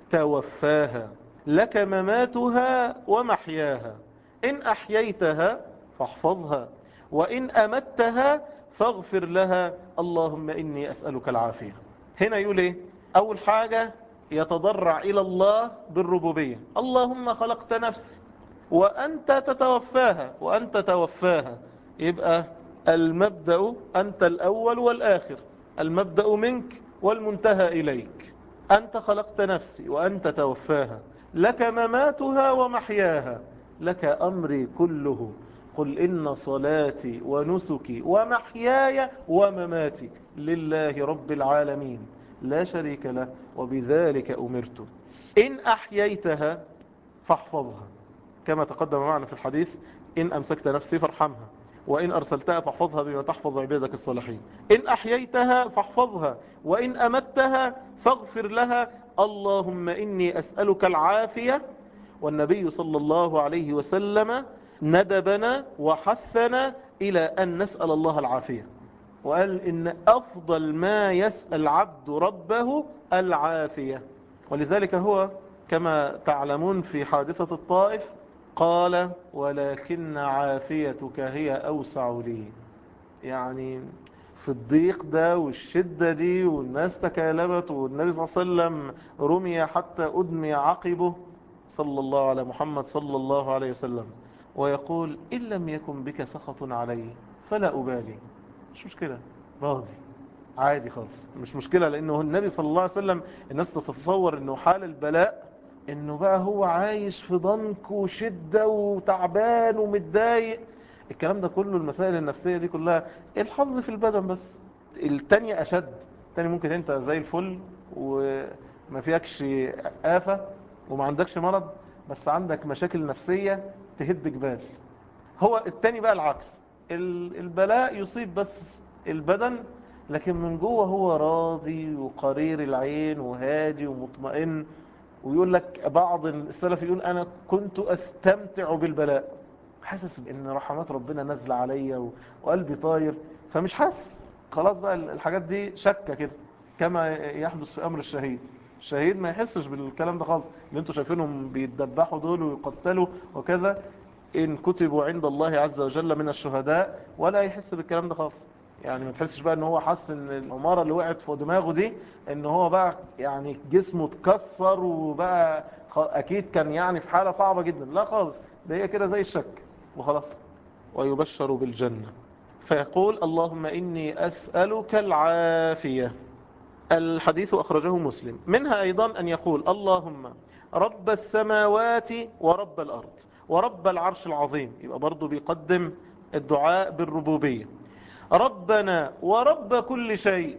توفاها لك مماتها ومحياها إن أحييتها فاحفظها وإن أمتها فاغفر لها اللهم إني أسألك العافية هنا يقول إيه أول حاجة يتضرع إلى الله بالربوبية اللهم خلقت نفسي وأنت تتوفاها وأنت توفاها يبقى المبدأ أنت الأول والآخر المبدأ منك والمنتهى إليك أنت خلقت نفسي وأنت توفاها لك مماتها ومحياها لك أمري كله قل إن صلاتي ونسكي ومحياي ومماتي لله رب العالمين لا شريك له وبذلك أمرت إن أحييتها فاحفظها كما تقدم معنا في الحديث إن أمسكت نفسي فارحمها وإن أرسلتها فاحفظها بما تحفظ عبادك الصالحين إن أحييتها فاحفظها وإن أمتها فاغفر لها اللهم إني أسألك العافية والنبي صلى الله عليه وسلم ندبنا وحثنا إلى أن نسأل الله العافية وقال إن أفضل ما يسأل عبد ربه العافية ولذلك هو كما تعلمون في حادثة الطائف قال ولكن عافيتك هي أوسع لي يعني في الضيق ده والشدة دي والناس تكالبت والنبي صلى الله عليه وسلم رمي حتى أدمي عقبه صلى الله على محمد صلى الله عليه وسلم ويقول إن لم يكن بك سخط علي فلا أبالي مش مشكلة راضي عادي خالص مش مشكلة لأنه النبي صلى الله عليه وسلم الناس تتصور أنه حال البلاء أنه بقى هو عايش في ضنك وشدة وتعبان ومتضايق الكلام ده كله المسائل النفسية دي كلها الحظ في البدن بس التانية أشد التانية ممكن أنت زي الفل وما فيكش آفة وما عندكش مرض بس عندك مشاكل نفسية تهد جبال هو التاني بقى العكس البلاء يصيب بس البدن لكن من جوه هو راضي وقرير العين وهادي ومطمئن ويقول لك بعض السلف يقول أنا كنت أستمتع بالبلاء حاسس ان رحمات ربنا نازله عليا وقلبي طاير فمش حاسس خلاص بقى الحاجات دي شكه كده كما يحدث في امر الشهيد الشهيد ما يحسش بالكلام ده خالص اللي انتوا شايفينهم بيتدبحوا دول ويقتلوا وكذا ان كتبوا عند الله عز وجل من الشهداء ولا يحس بالكلام ده خالص يعني ما تحسش بقى ان هو حس ان العمارة اللي وقعت في دماغه دي ان هو بقى يعني جسمه اتكسر وبقى اكيد كان يعني في حالة صعبة جدا لا خالص ده هي كده زي الشك وخلاص ويبشر بالجنة فيقول اللهم إني أسألك العافية الحديث أخرجه مسلم منها أيضا أن يقول اللهم رب السماوات ورب الأرض ورب العرش العظيم يبقى برضو بيقدم الدعاء بالربوبية ربنا ورب كل شيء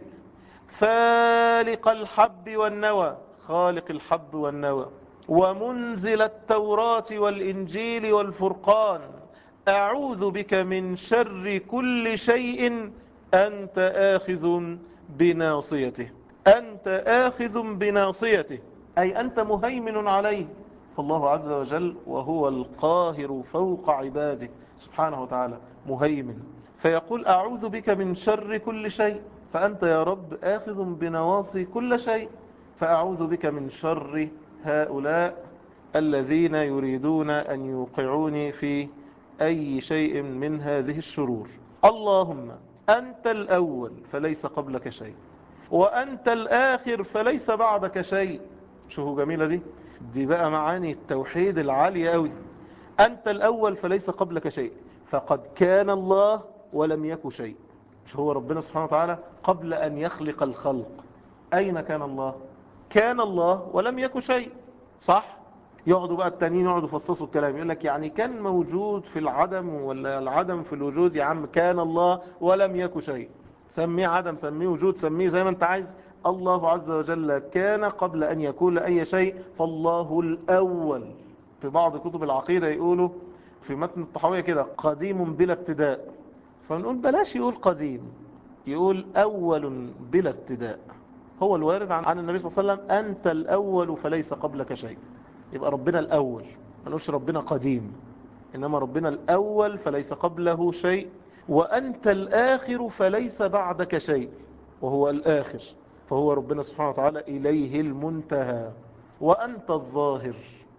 فالق الحب والنوى خالق الحب والنوى ومنزل التوراة والإنجيل والفرقان أعوذ بك من شر كل شيء أنت آخذ بناصيته أنت آخذ بناصيته أي أنت مهيمن عليه فالله عز وجل وهو القاهر فوق عباده سبحانه وتعالى مهيمن فيقول أعوذ بك من شر كل شيء فأنت يا رب آخذ بنواصي كل شيء فأعوذ بك من شر هؤلاء الذين يريدون أن يوقعوني في أي شيء من هذه الشرور اللهم أنت الأول فليس قبلك شيء وأنت الآخر فليس بعدك شيء شوفوا جميلة دي دي بقى معاني التوحيد العالية قوي أنت الأول فليس قبلك شيء فقد كان الله ولم يك شيء مش هو ربنا سبحانه وتعالى قبل أن يخلق الخلق أين كان الله كان الله ولم يك شيء صح يقعدوا بقى التانيين يقعدوا يفصصوا الكلام يقول لك يعني كان موجود في العدم ولا العدم في الوجود يا عم كان الله ولم يك شيء سميه عدم سميه وجود سميه زي ما انت عايز الله عز وجل كان قبل أن يكون أي شيء فالله الأول في بعض كتب العقيدة يقولوا في متن الطحاوية كده قديم بلا ابتداء فنقول بلاش يقول قديم يقول أول بلا ابتداء هو الوارد عن عن النبي صلى الله عليه وسلم أنت الأول فليس قبلك شيء يبقى ربنا الأول ما نقولش ربنا قديم إنما ربنا الأول فليس قبله شيء وأنت الآخر فليس بعدك شيء وهو الآخر فهو ربنا سبحانه وتعالى إليه المنتهى وأنت الظاهر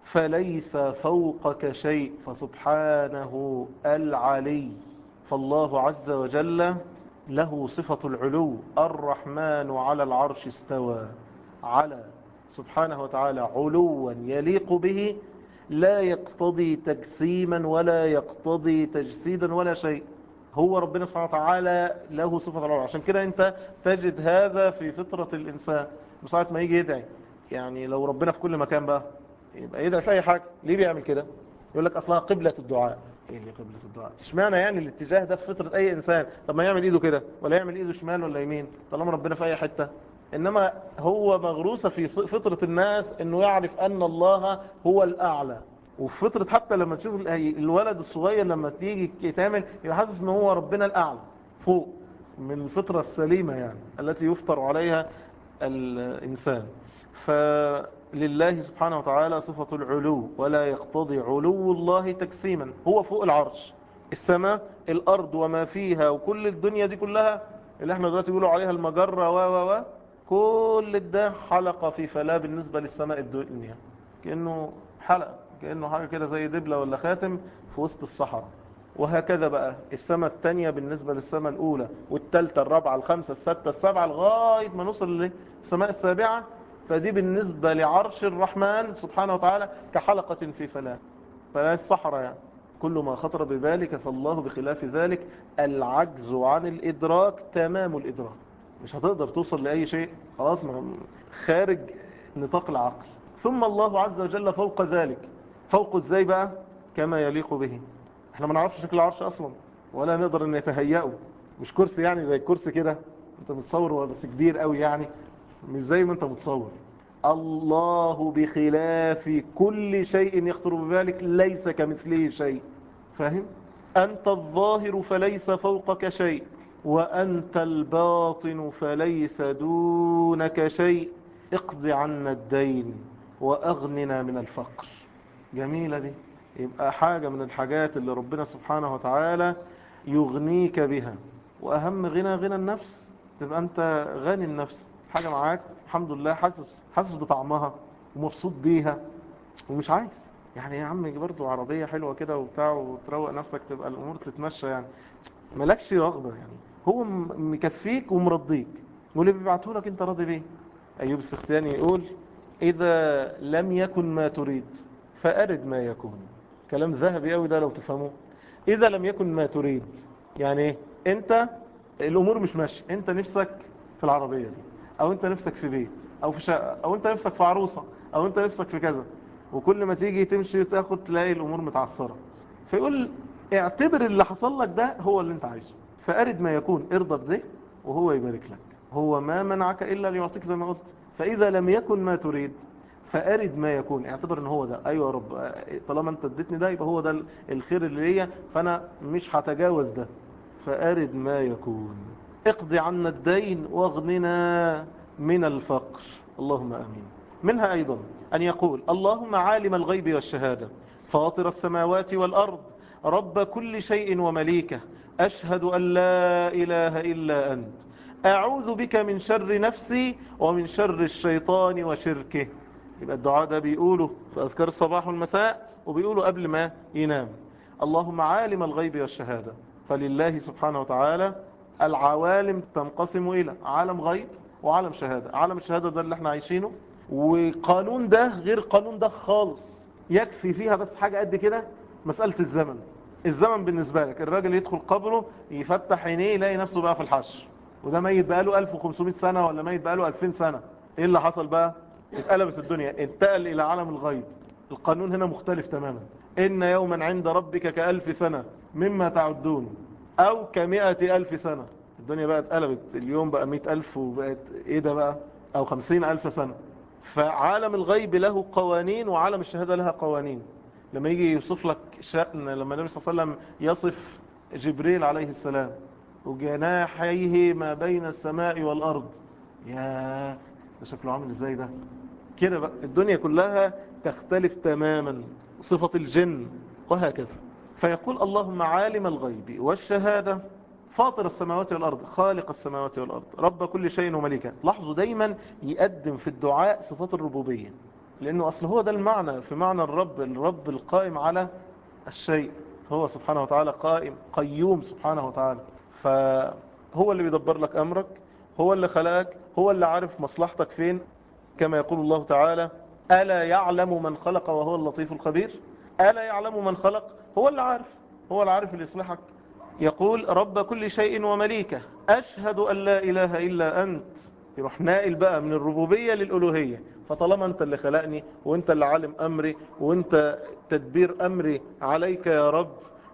فليس فوقك شيء فسبحانه العلي فالله عز وجل له صفة العلو الرحمن على العرش استوى على سبحانه وتعالى علوا يليق به لا يقتضي تجسيما ولا يقتضي تجسيدا ولا شيء هو ربنا سبحانه وتعالى له صفة العلو عشان كده انت تجد هذا في فطرة الإنسان ساعة ما يجي يدعي يعني لو ربنا في كل مكان بقى يبقى يدعي في أي حاجة ليه بيعمل كده يقول لك أصلها قبلة الدعاء ايه اللي قبلة الدعاء اشمعنى يعني الاتجاه ده في فطرة اي انسان طب ما يعمل ايده كده ولا يعمل ايده شمال ولا يمين طالما ربنا في اي حتة انما هو مغروسة في فطرة الناس انه يعرف ان الله هو الاعلى وفي فطرة حتى لما تشوف الولد الصغير لما تيجي يتعمل يبقى حاسس ان هو ربنا الاعلى فوق من الفطرة السليمة يعني التي يفطر عليها الانسان ف لله سبحانه وتعالى صفة العلو ولا يقتضي علو الله تجسيما هو فوق العرش السماء الأرض وما فيها وكل الدنيا دي كلها اللي احنا دلوقتي بيقولوا عليها المجرة و و و كل ده حلقة في فلا بالنسبة للسماء الدنيا كأنه حلقة كأنه حاجة كده زي دبلة ولا خاتم في وسط الصحراء وهكذا بقى السماء الثانية بالنسبة للسماء الأولى والثالثة الرابعة الخامسة السادسة السابعة لغاية ما نوصل للسماء السابعة فدي بالنسبة لعرش الرحمن سبحانه وتعالى كحلقة في فلاة فلا الصحراء يعني كل ما خطر ببالك فالله بخلاف ذلك العجز عن الإدراك تمام الإدراك مش هتقدر توصل لأي شيء خلاص خارج نطاق العقل ثم الله عز وجل فوق ذلك فوق ازاي بقى كما يليق به احنا ما نعرفش شكل العرش اصلا ولا نقدر ان نتهيئه مش كرسي يعني زي الكرسي كده انت متصور بس كبير قوي يعني مش زي ما انت متصور الله بخلاف كل شيء يخطر ببالك ليس كمثله شيء فاهم أنت الظاهر فليس فوقك شيء وأنت الباطن فليس دونك شيء اقض عنا الدين وأغننا من الفقر جميلة دي يبقى حاجة من الحاجات اللي ربنا سبحانه وتعالى يغنيك بها وأهم غنى غنى النفس تبقى أنت غني النفس حاجة معاك الحمد لله حاسس حاسس بطعمها ومبسوط بيها ومش عايز يعني يا عم برضه عربية حلوة كده وبتاع وتروق نفسك تبقى الأمور تتمشى يعني مالكش رغبة يعني هو مكفيك ومرضيك واللي بيبعته لك انت راضي بيه أيوب السختياني يقول إذا لم يكن ما تريد فأرد ما يكون كلام ذهبي قوي ده لو تفهموه إذا لم يكن ما تريد يعني ايه انت الأمور مش ماشية انت نفسك في العربية دي او انت نفسك في بيت او في شقة او انت نفسك في عروسة او انت نفسك في كذا وكل ما تيجي تمشي تاخد تلاقي الامور متعثرة فيقول اعتبر اللي حصل لك ده هو اللي انت عايزه فارد ما يكون ارضى بده وهو يبارك لك هو ما منعك الا ليعطيك زي ما قلت فاذا لم يكن ما تريد فارد ما يكون اعتبر ان هو ده ايوه يا رب طالما انت اديتني ده يبقى هو ده الخير اللي ليا فانا مش هتجاوز ده فارد ما يكون اقض عنا الدين واغننا من الفقر اللهم امين منها ايضا ان يقول اللهم عالم الغيب والشهادة فاطر السماوات والارض رب كل شيء ومليكه اشهد ان لا اله الا انت اعوذ بك من شر نفسي ومن شر الشيطان وشركه يبقى الدعاء ده بيقوله في اذكار الصباح والمساء وبيقوله قبل ما ينام اللهم عالم الغيب والشهادة فلله سبحانه وتعالى العوالم تنقسم إلى عالم غيب وعالم شهادة عالم الشهادة ده اللي احنا عايشينه وقانون ده غير قانون ده خالص يكفي فيها بس حاجة قد كده مسألة الزمن الزمن بالنسبة لك الراجل يدخل قبره يفتح عينيه يلاقي نفسه بقى في الحشر وده ميت بقاله 1500 سنة ولا ميت بقاله 2000 سنة ايه اللي حصل بقى اتقلبت الدنيا انتقل الى عالم الغيب القانون هنا مختلف تماما ان يوما عند ربك كألف سنة مما تعدون او كمئة الف سنة الدنيا بقى اتقلبت اليوم بقى مئة الف وبقت ايه ده بقى او خمسين الف سنة فعالم الغيب له قوانين وعالم الشهادة لها قوانين لما يجي يوصف لك شأن لما النبي صلى الله عليه وسلم يصف جبريل عليه السلام وجناحيه ما بين السماء والأرض يا ده شكله عامل ازاي ده كده بقى الدنيا كلها تختلف تماما صفة الجن وهكذا فيقول اللهم عالم الغيب والشهادة فاطر السماوات والأرض خالق السماوات والأرض رب كل شيء ومليكا لاحظوا دايما يقدم في الدعاء صفات الربوبية لأنه أصل هو ده المعنى في معنى الرب الرب القائم على الشيء هو سبحانه وتعالى قائم قيوم سبحانه وتعالى فهو اللي بيدبر لك أمرك هو اللي خلقك هو اللي عارف مصلحتك فين كما يقول الله تعالى ألا يعلم من خلق وهو اللطيف الخبير ألا يعلم من خلق هو اللي عارف هو اللي عارف اللي يصلحك يقول رب كل شيء ومليكه أشهد أن لا إله إلا أنت يروح نائل بقى من الربوبية للألوهية فطالما أنت اللي خلقني وأنت اللي عالم أمري وأنت تدبير أمري عليك يا رب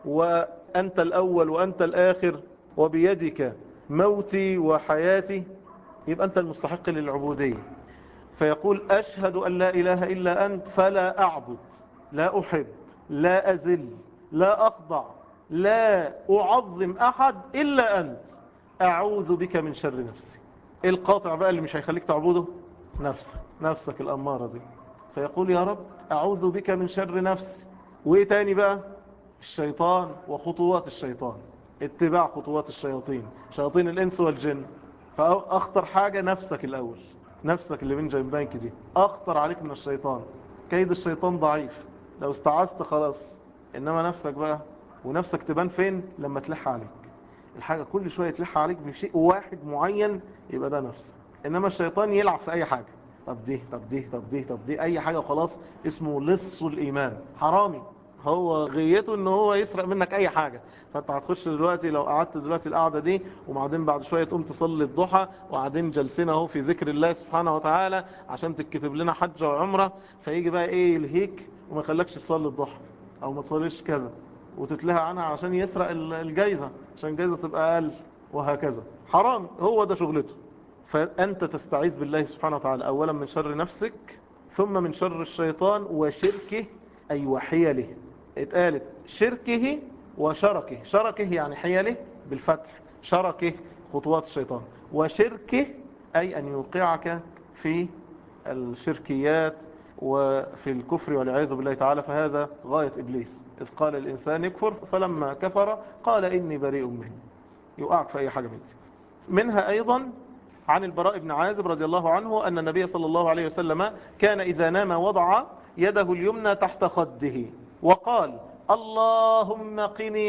وأنت الأول وأنت الآخر وبيدك موتي وحياتي يبقى أنت المستحق للعبودية فيقول أشهد أن لا إله إلا أنت فلا أعبد لا أحب لا أزل لا أخضع لا أعظم أحد إلا أنت أعوذ بك من شر نفسي القاطع بقى اللي مش هيخليك تعبده نفسك نفسك الأمارة دي فيقول يا رب أعوذ بك من شر نفسي وإيه تاني بقى الشيطان وخطوات الشيطان اتباع خطوات الشياطين شياطين الإنس والجن فأخطر حاجة نفسك الأول نفسك اللي من جنبانك دي أخطر عليك من الشيطان كيد الشيطان ضعيف لو استعزت خلاص إنما نفسك بقى ونفسك تبان فين لما تلح عليك الحاجة كل شوية تلح عليك بشيء واحد معين يبقى ده نفسك إنما الشيطان يلعب في أي حاجة طب دي طب دي طب دي طب دي أي حاجة خلاص اسمه لص الإيمان حرامي هو غيته ان هو يسرق منك اي حاجة فانت هتخش دلوقتي لو قعدت دلوقتي القعدة دي وبعدين بعد شوية تقوم تصلي الضحى وقاعدين جالسين اهو في ذكر الله سبحانه وتعالى عشان تكتب لنا حجة وعمرة فيجي بقى ايه يلهيك وما يخلكش تصلي الضحى او ما تصليش كذا وتتلهى عنها عشان يسرق الجايزة عشان الجايزة تبقى اقل وهكذا حرام هو ده شغلته فأنت تستعيذ بالله سبحانه وتعالى أولا من شر نفسك ثم من شر الشيطان وشركه أي وحيله اتقالت شركه وشركه شركه يعني حيله بالفتح شركه خطوات الشيطان وشركه أي أن يوقعك في الشركيات وفي الكفر والعياذ بالله تعالى فهذا غاية إبليس إذ قال الإنسان يكفر فلما كفر قال إني بريء منه يوقعك في أي حاجة منك منها أيضا عن البراء بن عازب رضي الله عنه أن النبي صلى الله عليه وسلم كان إذا نام وضع يده اليمنى تحت خده وقال اللهم قني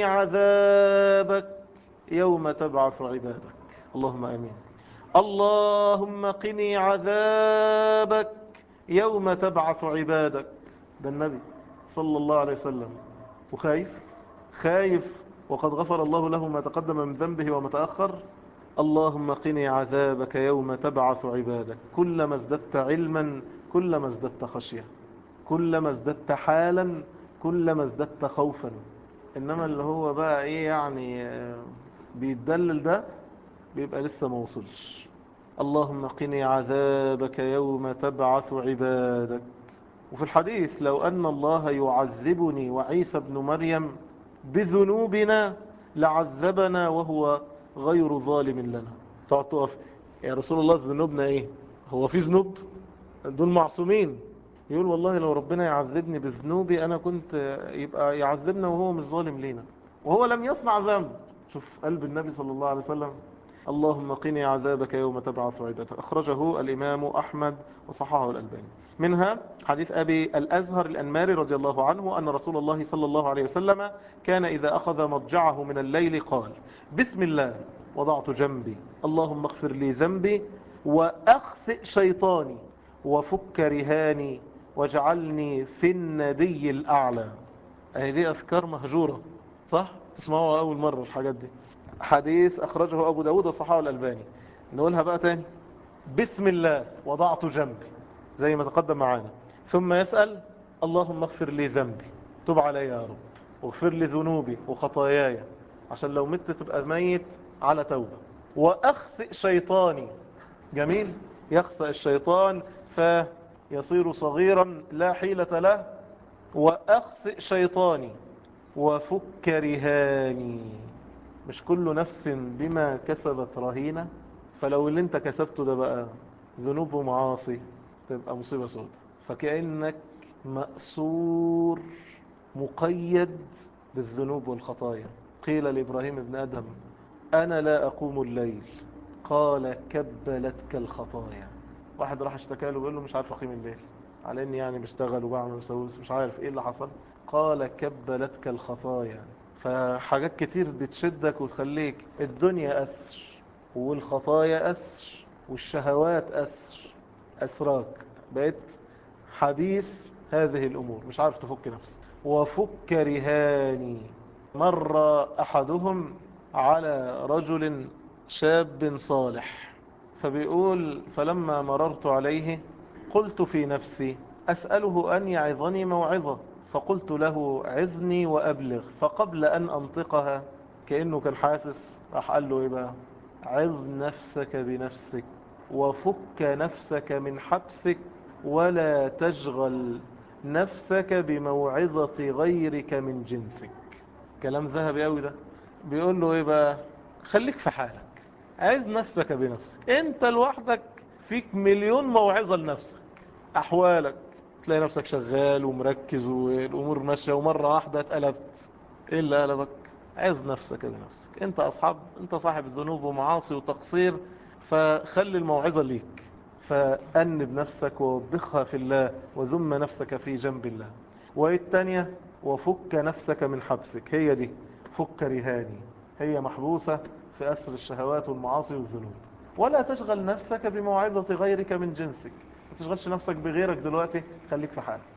عذابك يوم تبعث عبادك اللهم امين اللهم قني عذابك يوم تبعث عبادك ده النبي صلى الله عليه وسلم وخايف خايف وقد غفر الله له ما تقدم من ذنبه وما تأخر اللهم قني عذابك يوم تبعث عبادك كلما ازددت علما كلما ازددت خشية كلما ازددت حالا كلما ازددت خوفا انما اللي هو بقى ايه يعني بيتدلل ده بيبقى لسه ما وصلش اللهم قني عذابك يوم تبعث عبادك وفي الحديث لو أن الله يعذبني وعيسى بن مريم بذنوبنا لعذبنا وهو غير ظالم لنا تقعد تقف يا رسول الله ذنوبنا ايه هو في ذنوب دول معصومين يقول والله لو ربنا يعذبني بذنوبي أنا كنت يبقى يعذبنا وهو مش ظالم لينا وهو لم يصنع ذنب شوف قلب النبي صلى الله عليه وسلم اللهم قني عذابك يوم تبعث عبادك أخرجه الإمام أحمد وصححه الألباني منها حديث أبي الأزهر الأنماري رضي الله عنه أن رسول الله صلى الله عليه وسلم كان إذا أخذ مضجعه من الليل قال بسم الله وضعت جنبي اللهم اغفر لي ذنبي وأخسئ شيطاني وفك رهاني واجعلني في الندي الأعلى أهي دي أذكار مهجورة صح؟ تسمعوها أول مرة الحاجات دي حديث أخرجه أبو داود وصحاه الألباني نقولها بقى تاني بسم الله وضعت جنبي زي ما تقدم معانا ثم يسأل اللهم اغفر لي ذنبي تب علي يا رب واغفر لي ذنوبي وخطاياي عشان لو مت تبقى ميت على توبة وأخسئ شيطاني جميل يخسأ الشيطان فيصير صغيرا لا حيلة له وأخسئ شيطاني وفك رهاني مش كل نفس بما كسبت رهينة فلو اللي انت كسبته ده بقى ذنوب ومعاصي تبقى مصيبة سودة فكأنك مأسور مقيد بالذنوب والخطايا قيل لإبراهيم ابن أدم أنا لا أقوم الليل قال كبلتك الخطايا واحد راح اشتكى له ويقول له مش عارف أقيم الليل على إني يعني بشتغل وبعمل وسوي بس مش عارف إيه اللي حصل قال كبلتك الخطايا فحاجات كتير بتشدك وتخليك الدنيا أسر والخطايا أسر والشهوات أسر أسراك بقيت حبيس هذه الأمور مش عارف تفك نفسك وفك رهاني مر أحدهم على رجل شاب صالح فبيقول فلما مررت عليه قلت في نفسي أسأله أن يعظني موعظة فقلت له عظني وأبلغ فقبل أن أنطقها كأنه كان حاسس راح قال له إيه بقى عظ نفسك بنفسك وفك نفسك من حبسك ولا تشغل نفسك بموعظة غيرك من جنسك كلام ذهبي قوي ده بيقول له ايه بقى خليك في حالك عايز نفسك بنفسك انت لوحدك فيك مليون موعظة لنفسك احوالك تلاقي نفسك شغال ومركز والامور ماشية ومرة واحدة اتقلبت ايه اللي قلبك عايز نفسك بنفسك انت اصحاب انت صاحب الذنوب ومعاصي وتقصير فخلي الموعظة ليك فأنب نفسك ووبخها في الله وذم نفسك في جنب الله والتانية وفك نفسك من حبسك هي دي فك رهاني هي محبوسة في أسر الشهوات والمعاصي والذنوب ولا تشغل نفسك بموعظة غيرك من جنسك ما تشغلش نفسك بغيرك دلوقتي خليك في حالك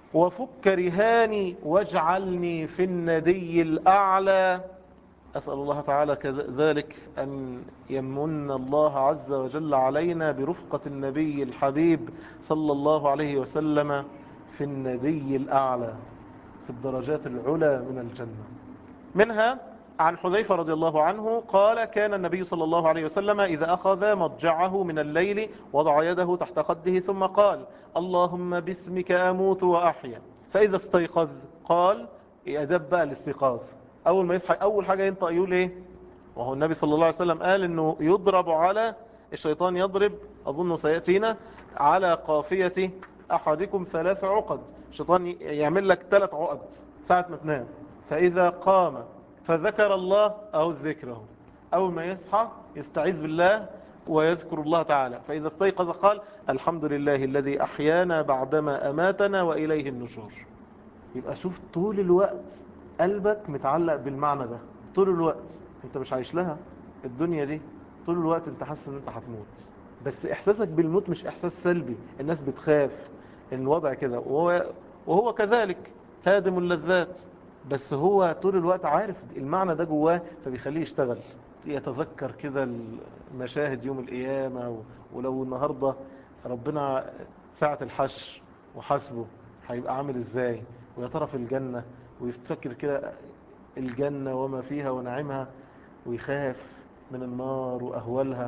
وفك رهاني واجعلني في الندي الأعلى أسأل الله تعالى كذلك أن يمن الله عز وجل علينا برفقة النبي الحبيب صلى الله عليه وسلم في النبي الأعلى في الدرجات العلى من الجنة منها عن حذيفة رضي الله عنه قال كان النبي صلى الله عليه وسلم إذا أخذ مضجعه من الليل وضع يده تحت خده ثم قال اللهم باسمك أموت وأحيا فإذا استيقظ قال يأدب بقى الاستيقاظ أول ما يصحى أول حاجة ينطق يقول إيه وهو النبي صلى الله عليه وسلم قال إنه يضرب على الشيطان يضرب أظنه سيأتينا على قافية أحدكم ثلاث عقد الشيطان يعمل لك ثلاث عقد ساعة ما تنام فإذا قام فذكر الله أو ذكره أول ما يصحى يستعيذ بالله ويذكر الله تعالى فإذا استيقظ قال الحمد لله الذي أحيانا بعدما أماتنا وإليه النشور يبقى شوف طول الوقت قلبك متعلق بالمعنى ده طول الوقت انت مش عايش لها الدنيا دي طول الوقت انت حاسس ان انت هتموت بس احساسك بالموت مش احساس سلبي الناس بتخاف الوضع كده وهو, وهو كذلك هادم اللذات بس هو طول الوقت عارف المعنى ده جواه فبيخليه يشتغل يتذكر كده المشاهد يوم القيامة ولو النهاردة ربنا ساعة الحشر وحسبه هيبقى عامل ازاي ويا ترى في الجنة ويفتكر كده الجنة وما فيها ونعيمها ويخاف من النار وأهوالها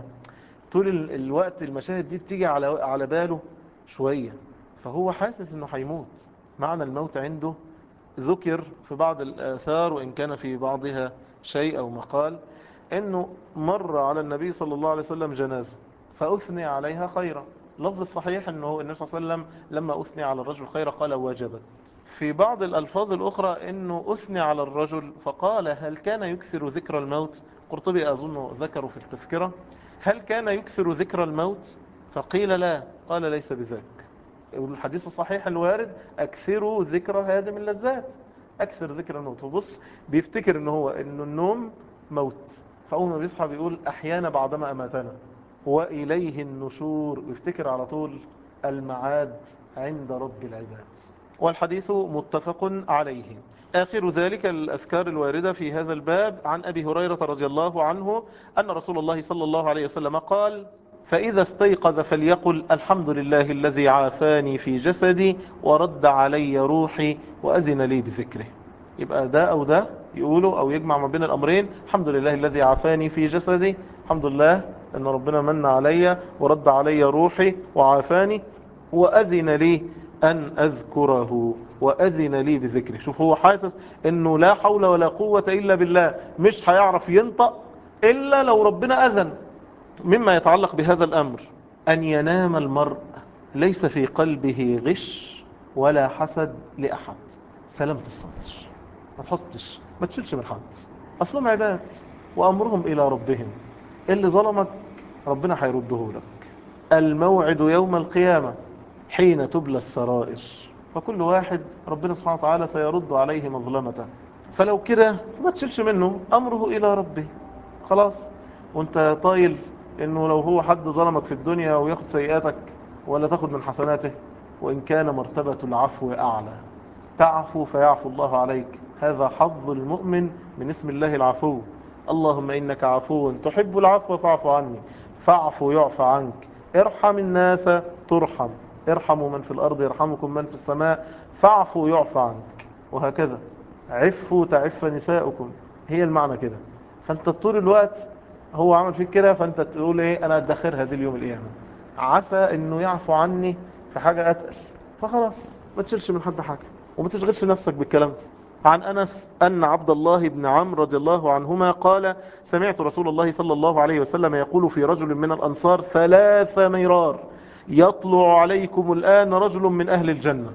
طول الوقت المشاهد دي بتيجي على على باله شوية فهو حاسس انه هيموت معنى الموت عنده ذكر في بعض الآثار وإن كان في بعضها شيء أو مقال أنه مر على النبي صلى الله عليه وسلم جنازة فأثني عليها خيرا لفظ الصحيح أنه النبي صلى الله عليه وسلم لما أثني على الرجل خيرا قال وجبت في بعض الألفاظ الأخرى أنه أثني على الرجل فقال هل كان يكثر ذكر الموت قرطبي أظن ذكره في التذكرة هل كان يكثر ذكر الموت فقيل لا قال ليس بذاك الحديث الصحيح الوارد أكثروا ذكر هادم اللذات أكثر ذكر الموت وبص بيفتكر أنه هو أنه النوم موت فأول ما بيصحى بيقول أحيانا بعدما أماتنا وإليه النشور ويفتكر على طول المعاد عند رب العباد والحديث متفق عليه آخر ذلك الأذكار الواردة في هذا الباب عن أبي هريرة رضي الله عنه أن رسول الله صلى الله عليه وسلم قال فإذا استيقظ فليقل الحمد لله الذي عافاني في جسدي ورد علي روحي وأذن لي بذكره يبقى ده أو ده يقوله أو يجمع ما بين الأمرين الحمد لله الذي عافاني في جسدي الحمد لله أن ربنا من علي ورد علي روحي وعافاني وأذن لي أن أذكره وأذن لي بذكره شوف هو حاسس أنه لا حول ولا قوة إلا بالله مش هيعرف ينطق إلا لو ربنا أذن مما يتعلق بهذا الأمر أن ينام المرء ليس في قلبه غش ولا حسد لأحد سلامة الصدر ما تحطش ما تشيلش من حد أصلهم عباد وأمرهم إلى ربهم اللي ظلمك ربنا هيرده لك الموعد يوم القيامة حين تبلى السرائر فكل واحد ربنا سبحانه وتعالى سيرد عليه مظلمته فلو كده ما تشيلش منه أمره إلى ربه خلاص وانت طايل انه لو هو حد ظلمك في الدنيا وياخد سيئاتك ولا تاخد من حسناته وإن كان مرتبة العفو أعلى تعفو فيعفو الله عليك هذا حظ المؤمن من اسم الله العفو اللهم إنك عفو تحب العفو فاعف عني فاعفو يعفى عنك ارحم الناس ترحم ارحموا من في الأرض يرحمكم من في السماء فاعفوا يعفى عنك وهكذا عفوا تعف نساؤكم هي المعنى كده فانت طول الوقت هو عمل فيك كده فانت تقول ايه انا ادخرها دي اليوم القيامه عسى انه يعفو عني في حاجه اتقل فخلاص ما تشيلش من حد حاجه وما تشغلش نفسك بالكلام ده عن أنس أن عبد الله بن عمرو رضي الله عنهما قال سمعت رسول الله صلى الله عليه وسلم يقول في رجل من الأنصار ثلاث مرار يطلع عليكم الآن رجل من أهل الجنة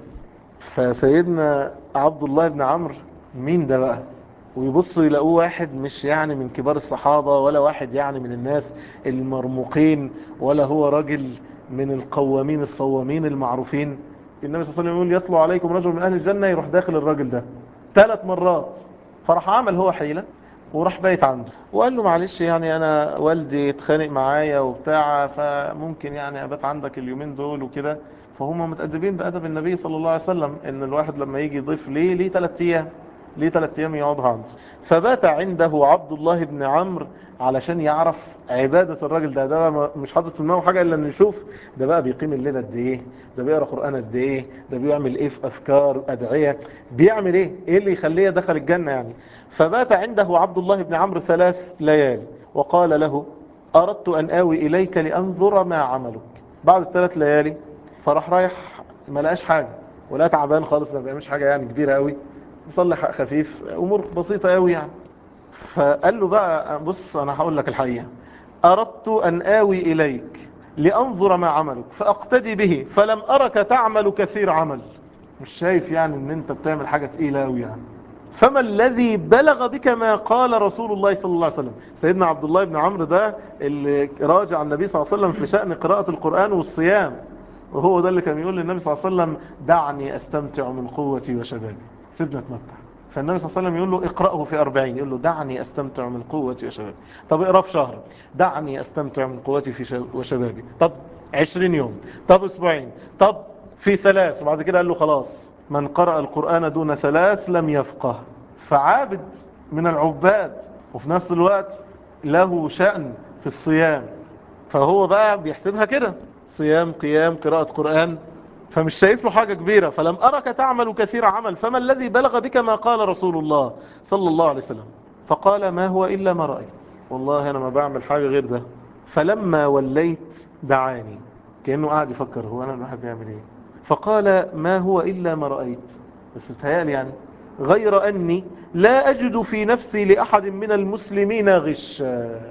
فسيدنا عبد الله بن عمرو مين ده بقى ويبصوا يلاقوه واحد مش يعني من كبار الصحابة ولا واحد يعني من الناس المرموقين ولا هو راجل من القوامين الصوامين المعروفين النبي صلى الله عليه وسلم يقول يطلع عليكم رجل من أهل الجنة يروح داخل الراجل ده ثلاث مرات فراح عمل هو حيلة وراح بايت عنده وقال له معلش يعني انا والدي اتخانق معايا وبتاع فممكن يعني ابات عندك اليومين دول وكده فهم متأدبين بأدب النبي صلى الله عليه وسلم ان الواحد لما يجي يضيف ليه ليه ثلاث ايام ليه ثلاث ايام يقعدها عنده فبات عنده عبد الله بن عمرو علشان يعرف عبادة الراجل ده ده مش حاطط في دماغه حاجة الا ان يشوف ده بقى بيقيم الليلة قد ايه ده بيقرا قرآن قد ايه ده بيعمل ايه في اذكار ادعية بيعمل ايه ايه اللي يخليه دخل الجنة يعني فبات عنده عبد الله بن عمرو ثلاث ليالي وقال له اردت ان اوي اليك لانظر ما عملك بعد الثلاث ليالي فراح رايح ما لقاش حاجة ولا تعبان خالص ما بيعملش حاجة يعني كبيرة قوي مصلي خفيف امور بسيطة قوي يعني فقال له بقى بص انا هقول لك الحقيقة اردت ان اوي اليك لانظر ما عملك فاقتدي به فلم ارك تعمل كثير عمل مش شايف يعني ان انت بتعمل حاجة تقيلة قوي يعني فما الذي بلغ بك ما قال رسول الله صلى الله عليه وسلم سيدنا عبد الله بن عمرو ده اللي راجع النبي صلى الله عليه وسلم في شأن قراءة القرآن والصيام وهو ده اللي كان يقول للنبي صلى الله عليه وسلم دعني استمتع من قوتي وشبابي سيبنا اتمتع فالنبي صلى الله عليه وسلم يقول له اقرأه في أربعين يقول له دعني أستمتع من قوتي وشبابي طب اقرأ في شهر دعني أستمتع من قوتي في وشبابي طب عشرين يوم طب أسبوعين طب في ثلاث وبعد كده قال له خلاص من قرأ القرآن دون ثلاث لم يفقه فعابد من العباد وفي نفس الوقت له شأن في الصيام فهو بقى بيحسبها كده صيام قيام قراءة قرآن فمش شايف له حاجة كبيرة فلم أرك تعمل كثير عمل فما الذي بلغ بك ما قال رسول الله صلى الله عليه وسلم فقال ما هو إلا ما رأيت والله أنا ما بعمل حاجة غير ده فلما وليت دعاني كأنه قاعد يفكر هو أنا الواحد بيعمل إيه فقال ما هو إلا ما رأيت بس بتهيألي يعني غير أني لا أجد في نفسي لأحد من المسلمين غشا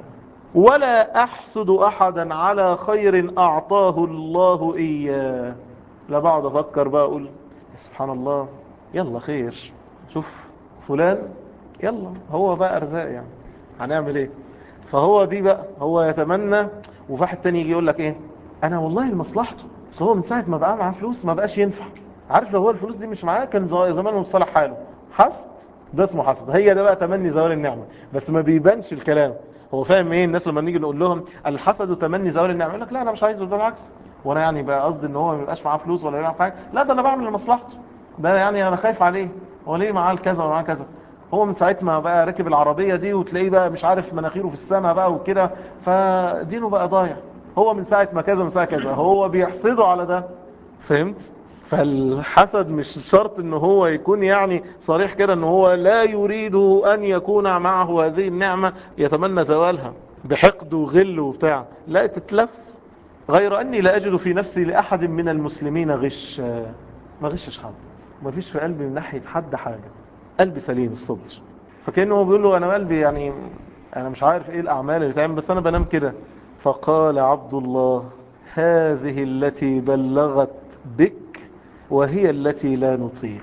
ولا أحسد أحدا على خير أعطاه الله إياه لا بقعد افكر بقى اقول سبحان الله يلا خير شوف فلان يلا هو بقى ارزاق يعني هنعمل ايه فهو دي بقى هو يتمنى وفي واحد تاني يجي يقول لك ايه انا والله لمصلحته اصل هو من ساعه ما بقى معاه فلوس ما بقاش ينفع عارف لو هو الفلوس دي مش معاه كان زمانه مصالح حاله حسد ده اسمه حسد هي ده بقى تمني زوال النعمه بس ما بيبانش الكلام هو فاهم ايه الناس لما نيجي نقول لهم الحسد تمني زوال النعمه يقول لك لا انا مش عايزه ده بالعكس وانا يعني بقى قصدي ان هو ما يبقاش معاه فلوس ولا يعمل حاجه لا ده انا بعمل لمصلحته ده يعني انا خايف عليه هو ليه معاه كذا ومعاه كذا هو من ساعه ما بقى ركب العربيه دي وتلاقيه بقى مش عارف مناخيره في السماء بقى وكده فدينه بقى ضايع هو من ساعه ما كذا من ساعه كذا هو بيحسده على ده فهمت فالحسد مش شرط ان هو يكون يعني صريح كده ان هو لا يريد ان يكون معه هذه النعمة يتمنى زوالها بحقد وغل وبتاع لا تتلف غير اني لا اجد في نفسي لاحد من المسلمين غش ما غشش حد ما فيش في قلبي من ناحية حد حاجة قلبي سليم الصدر فكأنه هو بيقول له انا قلبي يعني انا مش عارف ايه الاعمال اللي تعمل بس انا بنام كده فقال عبد الله هذه التي بلغت بك وهي التي لا نطيق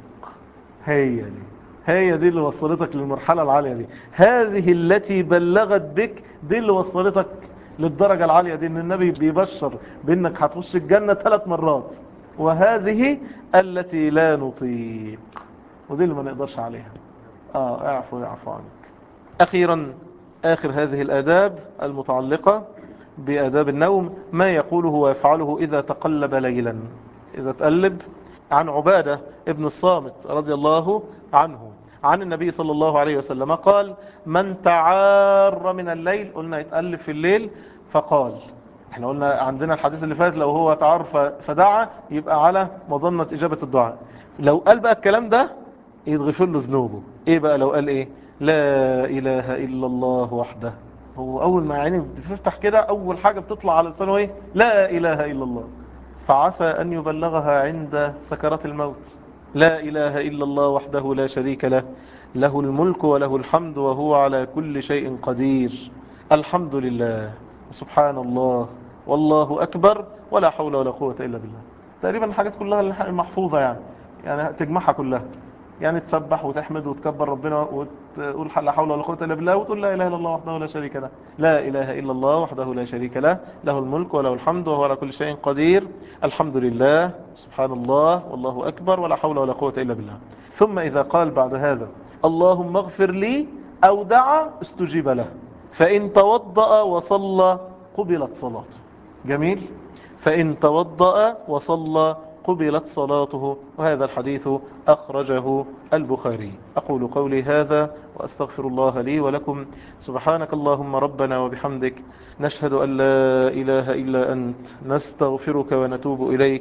هي دي هي دي اللي وصلتك للمرحلة العالية دي هذه التي بلغت بك دي اللي وصلتك للدرجة العالية دي ان النبي بيبشر بانك هتخش الجنة ثلاث مرات وهذه التي لا نطيق ودي اللي ما نقدرش عليها اه اعفو يعفو عنك اخيرا اخر هذه الاداب المتعلقة باداب النوم ما يقوله ويفعله اذا تقلب ليلا اذا تقلب عن عبادة ابن الصامت رضي الله عنه عن النبي صلى الله عليه وسلم قال من تعار من الليل قلنا يتألف في الليل فقال احنا قلنا عندنا الحديث اللي فات لو هو تعار فدعا يبقى على مظنة إجابة الدعاء لو قال بقى الكلام ده يتغفر له ذنوبه ايه بقى لو قال ايه لا إله إلا الله وحده هو أول ما عيني بتفتح كده أول حاجة بتطلع على لسانه ايه لا إله إلا الله فعسى أن يبلغها عند سكرات الموت لا إله إلا الله وحده لا شريك له له الملك وله الحمد وهو على كل شيء قدير الحمد لله سبحان الله والله أكبر ولا حول ولا قوة إلا بالله تقريبا الحاجات كلها المحفوظة يعني يعني تجمعها كلها يعني تسبح وتحمد وتكبر ربنا وتقول لا حول ولا قوة إلا بالله وتقول لا إله إلا الله وحده لا شريك له لا إله إلا الله وحده لا شريك له له الملك وله الحمد وهو على كل شيء قدير الحمد لله سبحان الله والله أكبر ولا حول ولا قوة إلا بالله ثم إذا قال بعد هذا اللهم اغفر لي أو دعا استجيب له فإن توضأ وصلى قبلت صلاته جميل فإن توضأ وصلى قبلت صلاته وهذا الحديث أخرجه البخاري أقول قولي هذا وأستغفر الله لي ولكم سبحانك اللهم ربنا وبحمدك نشهد أن لا إله إلا أنت نستغفرك ونتوب إليك